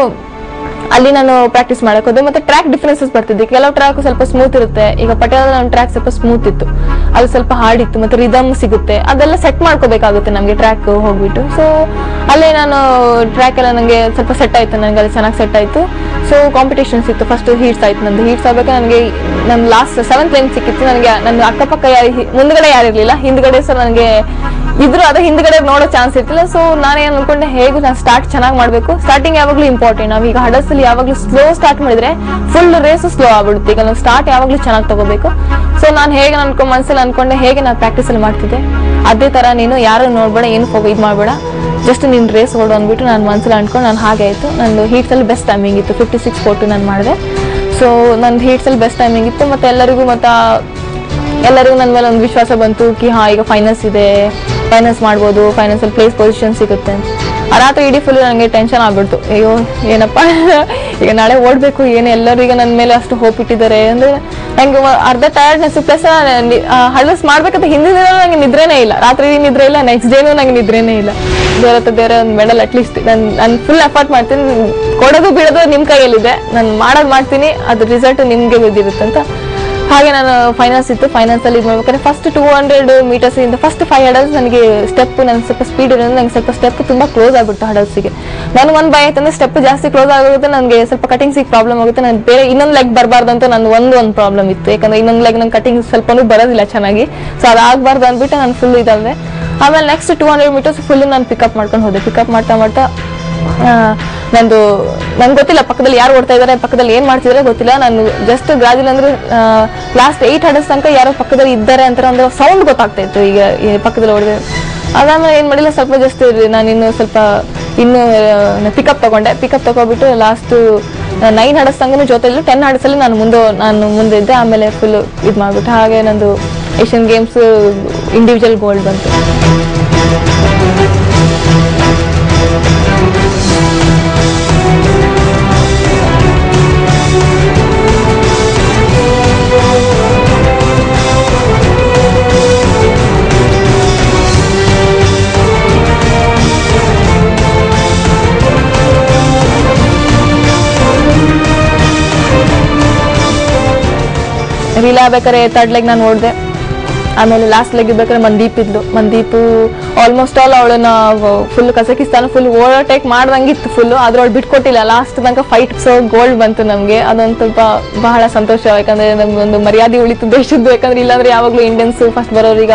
ಅಲ್ಲಿ ನಾನು ಪ್ರಾಕ್ಟೀಸ್ ಮಾಡಕ್ ಹೋದೆ ಮತ್ತೆ ಟ್ರ್ಯಾಕ್ ಡಿಫ್ರೆನ್ಸಸ್ ಬರ್ತಿದ್ದೆ ಕೆಲವು ಟ್ರ್ಯಾಕ್ ಸ್ವಲ್ಪ ಸ್ಮೂತ್ ಇರುತ್ತೆ ಈಗ ಪಟಿಯಾಲ ನನ್ನ ಟ್ರ್ಯಾಕ್ ಸ್ವಲ್ಪ ಸ್ಮೂತ್ ಇತ್ತು ಅದು ಸ್ವಲ್ಪ ಹಾರ್ಡ್ ಇತ್ತು ಮತ್ತೆ ರಿದಮ್ ಸಿಗುತ್ತೆ ಅದೆಲ್ಲ ಸೆಟ್ ಮಾಡ್ಕೋಬೇಕಾಗುತ್ತೆ ನಮಗೆ ಟ್ರ್ಯಾಕ್ ಹೋಗ್ಬಿಟ್ಟು ಸೊ ಅಲ್ಲೇ ನಾನು ಟ್ರ್ಯಾಕ್ ಎಲ್ಲ ನನಗೆ ಸ್ವಲ್ಪ ಸೆಟ್ ಆಯ್ತು ನನಗೆ ಅಲ್ಲಿ ಚೆನ್ನಾಗಿ ಸೆಟ್ ಆಯ್ತು ಸೊ ಕಾಂಪಿಟೇಷನ್ಸ್ ಇತ್ತು ಫಸ್ಟ್ ಹೀಟ್ಸ್ ಆಯ್ತು ನಂದು ಹೀಟ್ಸ್ ಆಗ್ಬೇಕು ನನಗೆ ನನ್ನ ಲಾಸ್ಟ್ ಸೆವೆಂತ್ ಲೈನ್ ಸಿಕ್ಕಿತ್ತು ನನಗೆ ನನ್ನ ಅಕ್ಕಪಕ್ಕ ಯಾರು ಮುಂದ್ಗಡೆ ಯಾರಿರ್ಲಿಲ್ಲ ಹಿಂದ್ಗಡೆ ಸರ್ ನನಗೆ ಇದ್ರು ಅದೇ ಹಿಂದ್ಗಡೆ ನೋಡೋ ಚಾನ್ಸ್ ಇರ್ತಿಲ್ಲ ಸೊ ನಾನೇನ್ ಅನ್ಕೊಂಡೆ ಹೇಗೂ ನಾನು ಸ್ಟಾರ್ಟ್ ಚೆನ್ನಾಗಿ ಮಾಡ್ಬೇಕು ಸ್ಟಾರ್ಟಿಂಗ್ ಯಾವಾಗ್ಲೂ ಇಂಪಾರ್ಟೆಂಟ್ ನಾವು ಈಗ ಹಡಸಲ್ಲಿ ಯಾವಾಗ್ಲೂ ಸ್ಲೋ ಸ್ಟಾರ್ಟ್ ಮಾಡಿದ್ರೆ ಫುಲ್ ರೇಸ್ ಸ್ಲೋ ಆಗ್ಬಿಡುತ್ತೆ ಈಗ ನಾವು ಸ್ಟಾರ್ಟ್ ಯಾವಾಗ್ಲೂ ಚೆನ್ನಾಗಿ ತಗೋಬೇಕು ಸೊ ನಾನು ಹೇಗೆ ಅನ್ಕೊ ಮನ್ಸಲ್ಲಿ ಅನ್ಕೊಂಡೆ ಹೇಗೆ ನಾನು ಪ್ರಾಕ್ಟೀಸ್ ಅಲ್ಲಿ ಮಾಡ್ತಿದ್ದೆ ಅದೇ ತರ ನೀನು ಯಾರು ನೋಡ್ಬೇಡ ಏನು ಇದು ಮಾಡ್ಬೇಡ ಜಸ್ಟ್ ನೀನ್ ರೇಸ್ ಓಡು ಅಂದ್ಬಿಟ್ಟು ನಾನು ಮನ್ಸಲ್ಲಿ ಅನ್ಕೊಂಡು ನಾನು ಹಾಗೆ ಆಯ್ತು ನಂದು ಹೀಟ್ಸ್ ಅಲ್ಲಿ ಬೆಸ್ಟ್ ಟೈಮಿಂಗ್ ಇತ್ತು ಫಿಫ್ಟಿ ಸಿಕ್ಸ್ ಫೋರ್ಟು ನಾನು ಮಾಡಿದೆ ಸೊ ನಂದು ಹೀಟ್ಸ್ ಅಲ್ಲಿ ಬೆಸ್ಟ್ ಟೈಮಿಂಗ್ ಇತ್ತು ಮತ್ತೆ ಎಲ್ಲರಿಗೂ ಮತ್ತೆ ಎಲ್ಲರಿಗೂ ನನ್ನ ಮೇಲೆ ಒಂದು ವಿಶ್ವಾಸ ಬಂತು ಕಿ ಹಾ ಈಗ ಫೈನಲ್ಸ್ ಇದೆ ಫೈನಲ್ಸ್ ಮಾಡ್ಬೋದು ಫೈನಲ್ಸ್ ಅಲ್ಲಿ ಪ್ಲೇಸ್ ಪೊಸಿಷನ್ ಸಿಗುತ್ತೆ ಅಂತ ಆ ರಾತ್ರಿ ಇಡೀ ಫುಲ್ ನನಗೆ ಟೆನ್ಷನ್ ಆಗ್ಬಿಡ್ತು ಅಯ್ಯೋ ಏನಪ್ಪ ಈಗ ನಾಳೆ ಓಡ್ಬೇಕು ಏನು ಎಲ್ಲರೂ ಈಗ ನನ್ನ ಮೇಲೆ ಅಷ್ಟು ಹೋಪ್ ಇಟ್ಟಿದ್ದಾರೆ ಅಂದ್ರೆ ನಂಗೆ ವ- ಅರ್ಧ ಟಯರ್ಡ್ನೆಸ್ ಪ್ಲಸ್ ಹಳಸ್ ಮಾಡ್ಬೇಕಂತ ಹಿಂದಿನ ದಿನ ನಂಗೆ ನಿದ್ರೆನೇ ಇಲ್ಲ ರಾತ್ರಿ ಇಡೀ ನಿದ್ರೆ ಇಲ್ಲ ನೆಕ್ಸ್ಟ್ ಡೇನು ನಂಗೆ ನಿದ್ರೆನೇ ಇಲ್ಲ ದೇವ್ರ ಹತ್ರ ದೇವ್ರ ಒಂದು ಮೆಡಲ್ ಅಟ್ಲೀಸ್ಟ್ ನಾನು ನಾನು ಫುಲ್ ಎಫರ್ಟ್ ಮಾಡ್ತೀನಿ ಕೊಡೋದು ಬಿಡೋದು ನಿಮ್ಮ ಕೈಯಲ್ಲಿದೆ ನಾನು ಮಾಡೋದು ಮಾಡ್ತೀನಿ ಅದ್ರ ರಿಸಲ್ಟ್ ನಿಮ್ಗೆ ಬಿದ್ದಿರುತ್ತೆ ಅಂತ ಹಾಗೆ ನಾನು ಫೈನಾನ್ಸ್ ಇತ್ತು ಫೈನಾನ್ಸ್ ಅಲ್ಲಿ ಇದು ಮಾಡ್ಬೇಕಾದ್ರೆ ಫಸ್ಟ್ ಟೂ ಹಂಡ್ರೆಡ್ ಮೀಟರ್ಸ್ ಇಂದ ಫಸ್ಟ್ ಫೈವ್ ಹಡಲ್ಸ್ ನನಗೆ ಸ್ಟೆಪ್ ನನಗೆ ಸ್ವಲ್ಪ ಸ್ಪೀಡ್ ಇರೋದ್ರಿಂದ ನನಗೆ ಸ್ವಲ್ಪ ಸ್ಟೆಪ್ ತುಂಬಾ ಕ್ಲೋಸ್ ಆಗ್ಬಿಟ್ಟು ಹಡಲ್ಸ್ಗೆ ನನಗೆ ಒಂದು ಭಯ ಆಯ್ತಂದ್ರೆ ಸ್ಟೆಪ್ ಜಾಸ್ತಿ ಕ್ಲೋಸ್ ಆಗುತ್ತೆ ನನಗೆ ಸ್ವಲ್ಪ ಕಟಿಂಗ್ಸಿಗೆ ಪ್ರಾಬ್ಲಮ್ ಆಗುತ್ತೆ ನಾನು ಬೇರೆ ಇನ್ನೊಂದು ಲೆಗ್ ಬರಬಾರ್ದು ಅಂತ ನನ್ನ ಒಂದು ಒಂದು ಪ್ರಾಬ್ಲಮ್ ಇತ್ತು ಯಾಕಂದ್ರೆ ಇನ್ನೊಂದು ಲೆಗ್ ನಂಗೆ ಕಟಿಂಗ್ ಸ್ವಲ್ಪನೂ ಬರೋದಿಲ್ಲ ಚೆನ್ನಾಗಿ ಸೊ ಅದಾಗಬಾರ್ದು ಅಂದ್ಬಿಟ್ಟು ನಾನು ಫುಲ್ ಇದಲ್ದೆ ಆಮೇಲೆ next two hundred meters full ನಾನು ಪಿಕಪ್ ಮಾಡ್ಕೊಂಡು ಹೋದೆ ಪಿಕಪ್ ಮಾಡ್ತಾ ಮಾಡ್ತಾ ಆ, ನಂದು ನಂಗೆ ಗೊತ್ತಿಲ್ಲ ಪಕ್ಕದಲ್ಲಿ ಯಾರು ಓಡ್ತಾ ಇದಾರೆ ಪಕ್ಕದಲ್ಲಿ ಏನ್ ಮಾಡ್ತಿದಾರೆ ಗೊತ್ತಿಲ್ಲ ನಾನು ಜಸ್ಟ್ ಗ್ರಾಜುಲ್ ಅಂದ್ರೆ ಲಾಸ್ಟ್ ಏಟ್ ಹಡಸ್ ತನಕ ಯಾರೋ ಪಕ್ಕದಲ್ಲಿ ಇದ್ದಾರೆ ಅಂತ ಒಂದು ಸೌಂಡ್ ಗೊತ್ತಾಗ್ತಾ ಇತ್ತು ಈಗ ಈ ಪಕ್ಕದಲ್ಲಿ ಓಡಿದೆ ಅದಾದ್ಮೇಲೆ ಏನು ಮಾಡಿಲ್ಲ ಸ್ವಲ್ಪ ಜಾಸ್ತಿ ನಾನು ಇನ್ನು ಸ್ವಲ್ಪ ಇನ್ನು ಪಿಕಪ್ ತಗೊಂಡೆ ಪಿಕಪ್ ತಗೊಬಿಟ್ಟು ಲಾಸ್ಟ್ ನೈನ್ ಹಾಡಿಸ್ದಂಗೂ ಜೊತೆಲಿ ಟೆನ್ ಹಾಡಿಸಲ್ಲಿ ನಾನು ಮುಂದೆ ನಾನು ಮುಂದೆ ಇದ್ದೆ ಆಮೇಲೆ ಫುಲ್ ಇದು ಮಾಡ್ಬಿಟ್ಟು ಹಾಗೆ ನಂದು ಏಷ್ಯನ್ ಗೇಮ್ಸ್ ಇಂಡಿವಿಜುವಲ್ ಗೋಲ್ಡ್ ಬಂತು ರೀಲಾ ಬೇಕಾದ್ರೆ ತರ್ಡ್ ಲೆಗ್ ನಾನು ಓಡಿದೆ ಆಮೇಲೆ ಲಾಸ್ಟ್ ಲೆಗ್ ಬೇಕಾದ್ರೆ ಮಂದೀಪ್ ಇದ್ಲು ಮಂದೀಪು ಆಲ್ಮೋಸ್ಟ್ ಆಲ್ ಅವಳನ್ನ ಫುಲ್ ಕಜಕಿಸ್ತಾನ ಫುಲ್ ಓವರ್ಟೇಕ್ ಮಾಡ್ದಂಗಿತ್ತು ಫುಲ್ ಆದ್ರೆ ಅವಳು ಬಿಟ್ಕೊಟ್ಟಿಲ್ಲ ಲಾಸ್ಟ್ ತನಕ ಫೈಟ್ ಸೊ ಗೋಲ್ಡ್ ಬಂತು ನಮಗೆ ಅದೊಂದು ಸ್ವಲ್ಪ ಬಹಳ ಸಂತೋಷ ಯಾಕಂದ್ರೆ ನಮ್ಗೆ ಒಂದು ಮರ್ಯಾದೆ ಉಳಿತು ದೇಶದ್ದು ಯಾಕಂದ್ರೆ ಇಲ್ಲಾಂದ್ರೆ ಯಾವಾಗಲೂ ಇಂಡಿಯನ್ಸ್ ಫಸ್ಟ್ ಬರೋರೀಗ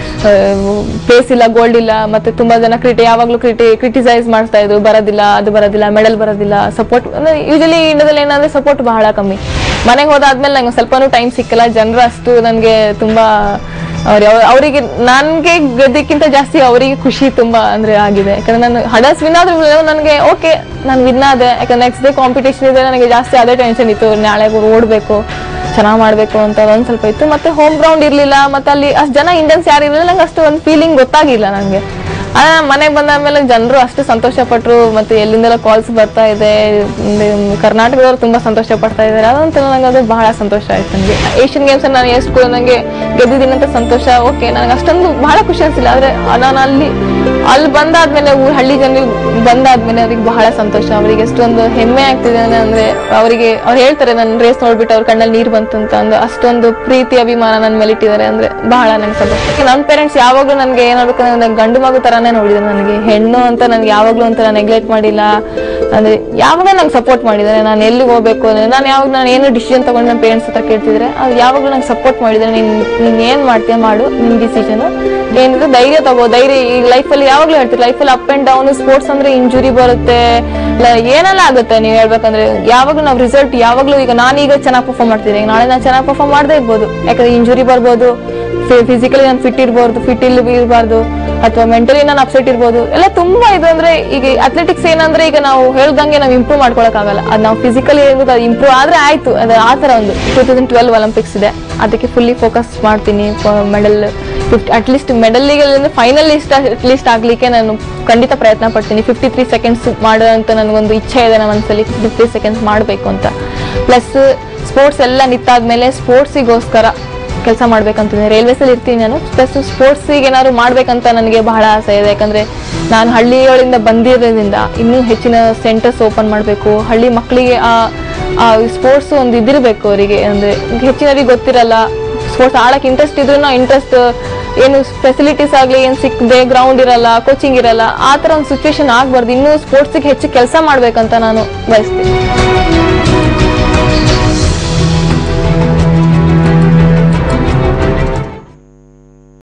ಪ್ಲೇಸ್ ಇಲ್ಲ ಗೋಲ್ಡ್ ಇಲ್ಲ ಮತ್ತೆ ತುಂಬಾ ಜನ ಕ್ರಿಟಿ ಯಾವಾಗ್ಲೂ ಕ್ರಿಟಿ ಕ್ರಿಟಿಸೈಸ್ ಮಾಡ್ತಾ ಇದ್ರು ಬರೋದಿಲ್ಲ ಅದು ಬರೋದಿಲ್ಲ ಮೆಡಲ್ ಬರೋದಿಲ್ಲ ಸಪೋರ್ಟ್ ಅಂದ್ರೆ ಯೂಶಲಿ ಇಂಡಿಯಾದಲ್ಲಿ ಏನಂದ್ರೆ ಸಪೋರ್ಟ್ ಬಹಳ ಕಮ್ಮಿ ಮನೆಗೆ ಹೋದಾದ್ಮೇಲೆ ನಂಗೆ ಸ್ವಲ್ಪನೂ ಟೈಮ್ ಸಿಕ್ಕಲ್ಲ ಜನರು ಅಷ್ಟು ನನಗೆ ತುಂಬಾ ಅವ್ರ ಅವರಿಗೆ ನನ್ಗೆ ಗೆದ್ದಕ್ಕಿಂತ ಜಾಸ್ತಿ ಅವರಿಗೆ ಖುಷಿ ತುಂಬಾ ಅಂದ್ರೆ ಆಗಿದೆ ಯಾಕಂದ್ರೆ ನಾನು ಹಡಸ್ ವಿನ್ ಆದ್ರೂ ನನಗೆ ಓಕೆ ನಾನು ವಿನ್ ಆದೆ ಯಾಕಂದ್ರೆ ನೆಕ್ಸ್ಟ್ ಡೇ ಕಾಂಪಿಟೇಷನ್ ಇದೆ ನನಗೆ ಜಾಸ್ತಿ ಅದೇ ಟೆನ್ಷನ್ ಇತ್ತು ನಾಳೆ ಓಡಬೇಕು ಚೆನ್ನಾಗಿ ಮಾಡ್ಬೇಕು ಅಂತ ಒಂದ್ ಸ್ವಲ್ಪ ಇತ್ತು ಮತ್ತೆ ಹೋಮ್ ಗ್ರೌಂಡ್ ಇರ್ಲಿಲ್ಲ ಮತ್ತೆ ಅಲ್ಲಿ ಅಷ್ಟು ಜನ ಇಂಡಿಯನ್ಸ್ ಯಾರು ಇರಲಿಲ್ಲ ನಂಗೆ ಅಷ್ಟು ಒಂದು ಫೀಲಿಂಗ್ ಗೊತ್ತಾಗಿಲ್ಲ ನನಗೆ ಮನೆಗೆ ಬಂದಾದ್ಮೇಲೆ ಜನರು ಅಷ್ಟು ಸಂತೋಷ ಪಟ್ರು ಮತ್ತೆ ಎಲ್ಲಿಂದೆಲ್ಲ ಕಾಲ್ಸ್ ಬರ್ತಾ ಇದೆ ಮ್, ಕರ್ನಾಟಕದವ್ರು ತುಂಬಾ ಸಂತೋಷ ಪಡ್ತಾ ಇದ್ದಾರೆ ಅದಂತ ನನಗೆ ಅದು ಬಹಳ ಸಂತೋಷ ಆಯ್ತು ನನಗೆ ಏಷ್ಯನ್ ಗೇಮ್ಸ್ ನಾನು ಎಷ್ಟು ನನಗೆ ಗೆದ್ದಿದ್ದೀನಿ ಅಂತ ಸಂತೋಷ ಓಕೆ ನನಗೆ ಅಷ್ಟೊಂದು ಬಹಳ ಖುಷಿ ಅನಿಸಿಲ್ಲ ಆದ್ರೆ ನಾನು ಅಲ್ಲಿ ಅಲ್ಲಿ ಬಂದಾದ್ಮೇಲೆ ಊರ್ ಹಳ್ಳಿ ಜನರಿಗೆ ಬಂದಾದ್ಮೇಲೆ ಅವ್ರಿಗೆ ಬಹಳ ಸಂತೋಷ ಅವರಿಗೆ ಎಷ್ಟೊಂದು ಹೆಮ್ಮೆ ಆಗ್ತಿದೆ ಅಂದ್ರೆ ಅವರಿಗೆ ಅವ್ರು ಹೇಳ್ತಾರೆ ನನ್ನ ರೇಸ್ ನೋಡ್ಬಿಟ್ಟು ಅವ್ರ ಕಣ್ಣಲ್ಲಿ ನೀರು ಬಂತು ಅಂತ ಅಂದು ಅಷ್ಟೊಂದು ಪ್ರೀತಿ ಅಭಿಮಾನ ನನ್ನ ಮೇಲೆ ಇಟ್ಟಿದ್ದಾರೆ ಅಂದ್ರೆ ಬಹಳ ನಂಗೆ ಸಂತೋಷ ಯಾಕೆ ನನ್ನ ಪೇರೆಂಟ್ಸ್ ಯಾವಾಗ್ಲೂ ನನಗೆ ಏನಾಗಬೇಕಂದ್ರೆ ನಂಗೆ ಗಂಡು ಮಗು ತರಾನೇ ನೋಡಿದ್ರು ನನಗೆ ಹೆಣ್ಣು ಅಂತ ನನ್ಗೆ ಯಾವಾಗ್ಲೂ ಒಂಥರ ನೆಗ್ಲೆಕ್ಟ್ ಮಾಡಿಲ್ಲ ಅಂದ್ರೆ ಯಾವಾಗ ನಂಗೆ ಸಪೋರ್ಟ್ ಮಾಡಿದ್ದಾರೆ ನಾನು ಎಲ್ಲಿಗೆ ಹೋಗ್ಬೇಕು ಅಂದ್ರೆ ನಾನು ಯಾವಾಗ ನಾನು ಏನು ಡಿಸಿಷನ್ ತಗೊಂಡು ನನ್ನ ಪೇರೆಂಟ್ಸ್ ಹತ್ರ ಕೇಳ್ತಿದ್ರೆ ಅದು ಯಾವಾಗಲೂ ನಂಗೆ ಸಪೋರ್ಟ್ ಮಾಡಿದ್ದಾರೆ ನೀನ್ ನೀನ್ ಏನ್ ಮಾಡ್ತೀಯ ಮಾಡು ನಿನ್ ಡಿಸಿಷನ್ ಏನಿದೆ ಧೈರ್ಯ ತಗೋ ಧೈರ್ಯ ಈಗ ಲೈಫಲ್ಲಿ ಯಾವಾಗ್ಲೂ ಹೇಳ್ತೀರಿ ಲೈಫಲ್ಲಿ ಅಪ್ ಅಂಡ್ ಡೌನ್ ಸ್ಪೋರ್ಟ್ಸ್ ಅಂದ್ರೆ ಇಂಜುರಿ ಬರುತ್ತೆ ಇಲ್ಲ ಏನೆಲ್ಲ ಆಗುತ್ತೆ ನೀವು ಹೇಳ್ಬೇಕಂದ್ರೆ ಯಾವಾಗ್ಲೂ ನಾವು ರಿಸಲ್ಟ್ ಯಾವಾಗ್ಲೂ ಈಗ ನಾನೀಗ ಚೆನ್ನಾಗಿ ಪರ್ಫಾರ್ಮ್ ಮಾಡ್ತೀನಿ ಈಗ ನಾಳೆ ನಾನು ಚೆನ್ನಾಗಿ ಪರ್ಫಾರ್ಮ್ ಮಾಡದೇ ಇರ್ಬೋದು ಯಾಕಂದ್ರೆ ಇಂಜುರಿ ಬರ್ಬೋದು ಫಿಸಿಕಲಿ ನಾನು ಫಿಟ್ ಇರ್ಬೋದು ಫಿಟ್ ಇಲ್ಲಿ ಇರಬಾರ್ದು ಅಥವಾ ಮೆಂಟಲಿ ನಾನು ಅಪ್ಸೆಟ್ ಇರ್ಬೋದು ಎಲ್ಲ ತುಂಬಾ ಇದು ಅಂದ್ರೆ ಈಗ ಅಥ್ಲೆಟಿಕ್ಸ್ ಏನಂದ್ರೆ ಈಗ ನಾವು ಹೇಳ್ದಂಗೆ ನಾವು ಇಂಪ್ರೂವ್ ಮಾಡ್ಕೊಳಕ್ ಆಗಲ್ಲ ಅದು ನಾವು ಫಿಸಿಕಲಿ ಏನಿದೆ ಅದು ಇಂಪ್ರೂವ್ ಆದ್ರೆ ಆಯ್ತು ಅದು ಆ ತರ ಒಂದು ಟೂ ತೌಸಂಡ್ ಟ್ವೆಲ್ವ್ ಒಲಿಂಪಿಕ್ಸ್ ಇದೆ ಅದಕ್ಕೆ ಫುಲ್ಲಿ ಫೋಕಸ್ ಮಾಡ್ತೀನಿ ಮೆಡಲ್ ಫಿಫ್ಟಿ ಅಟ್ಲೀಸ್ಟ್ ಮೆಡಲ್ಗೆ ಫೈನಲ್ ಲಿಸ್ಟ್ ಅಟ್ಲೀಸ್ಟ್ ಆಗ್ಲಿಕ್ಕೆ ನಾನು ಖಂಡಿತ ಪ್ರಯತ್ನ ಪಡ್ತೀನಿ ಫಿಫ್ಟಿ ತ್ರೀ ಸೆಕೆಂಡ್ಸ್ ಮಾಡೋ ಅಂತ ನನಗೊಂದು ಇಚ್ಛೆ ಇದೆ ನಮ್ಮ ಮನಸ್ಸಲ್ಲಿ ಫಿಫ್ಟಿ ತ್ರೀ ಸೆಕೆಂಡ್ಸ್ ಮಾಡಬೇಕು ಅಂತ ಪ್ಲಸ್ ಸ್ಪೋರ್ಟ್ಸ್ ಎಲ್ಲ ನಿಂತಾದ್ಮೇಲೆ ಸ್ಪೋರ್ಟ್ಸಿಗೋಸ್ಕರ ಕೆಲಸ ಮಾಡ್ಬೇಕಂತಿದೆ ರೈಲ್ವೇಸ್ ಅಲ್ಲಿ ಇರ್ತೀನಿ ನಾನು ಪ್ಲಸ್ ಸ್ಪೋರ್ಟ್ಸಿಗೆ ಏನಾದ್ರು ಮಾಡ್ಬೇಕಂತ ನನಗೆ ಬಹಳ ಆಸೆ ಇದೆ ಯಾಕಂದ್ರೆ ನಾನು ಹಳ್ಳಿಗಳಿಂದ ಬಂದಿರೋದ್ರಿಂದ ಇನ್ನೂ ಹೆಚ್ಚಿನ ಸೆಂಟರ್ಸ್ ಓಪನ್ ಮಾಡಬೇಕು ಹಳ್ಳಿ ಮಕ್ಕಳಿಗೆ ಆ ಆ ಸ್ಪೋರ್ಟ್ಸ್ ಒಂದು ಇದಿರಬೇಕು ಅವರಿಗೆ ಅಂದ್ರೆ ಹೆಚ್ಚಿನವರಿಗೆ ಗೊತ್ತಿರಲ್ಲ ಸ್ಪೋರ್ಟ್ಸ್ ಆಡಕ್ಕೆ ಇಂಟ್ರೆಸ್ಟ್ ಇದ್ರೂ ಇಂಟ್ರೆಸ್ಟ್ ಏನು ಫೆಸಿಲಿಟೀಸ್ ಆಗಲಿ ಏನು ಸಿಕ್ಕದೆ ಗ್ರೌಂಡ್ ಇರಲ್ಲ ಕೋಚಿಂಗ್ ಇರಲ್ಲ ಆ ಥರ ಒಂದು ಸಿಚುವೇಶನ್ ಆಗ್ಬಾರ್ದು ಇನ್ನೂ ಸ್ಪೋರ್ಟ್ಸಿಗೆ ಹೆಚ್ಚು ಕೆಲಸ ಮಾಡ್ಬೇಕಂತ ನಾನು ಬಯಸ್ತೀನಿ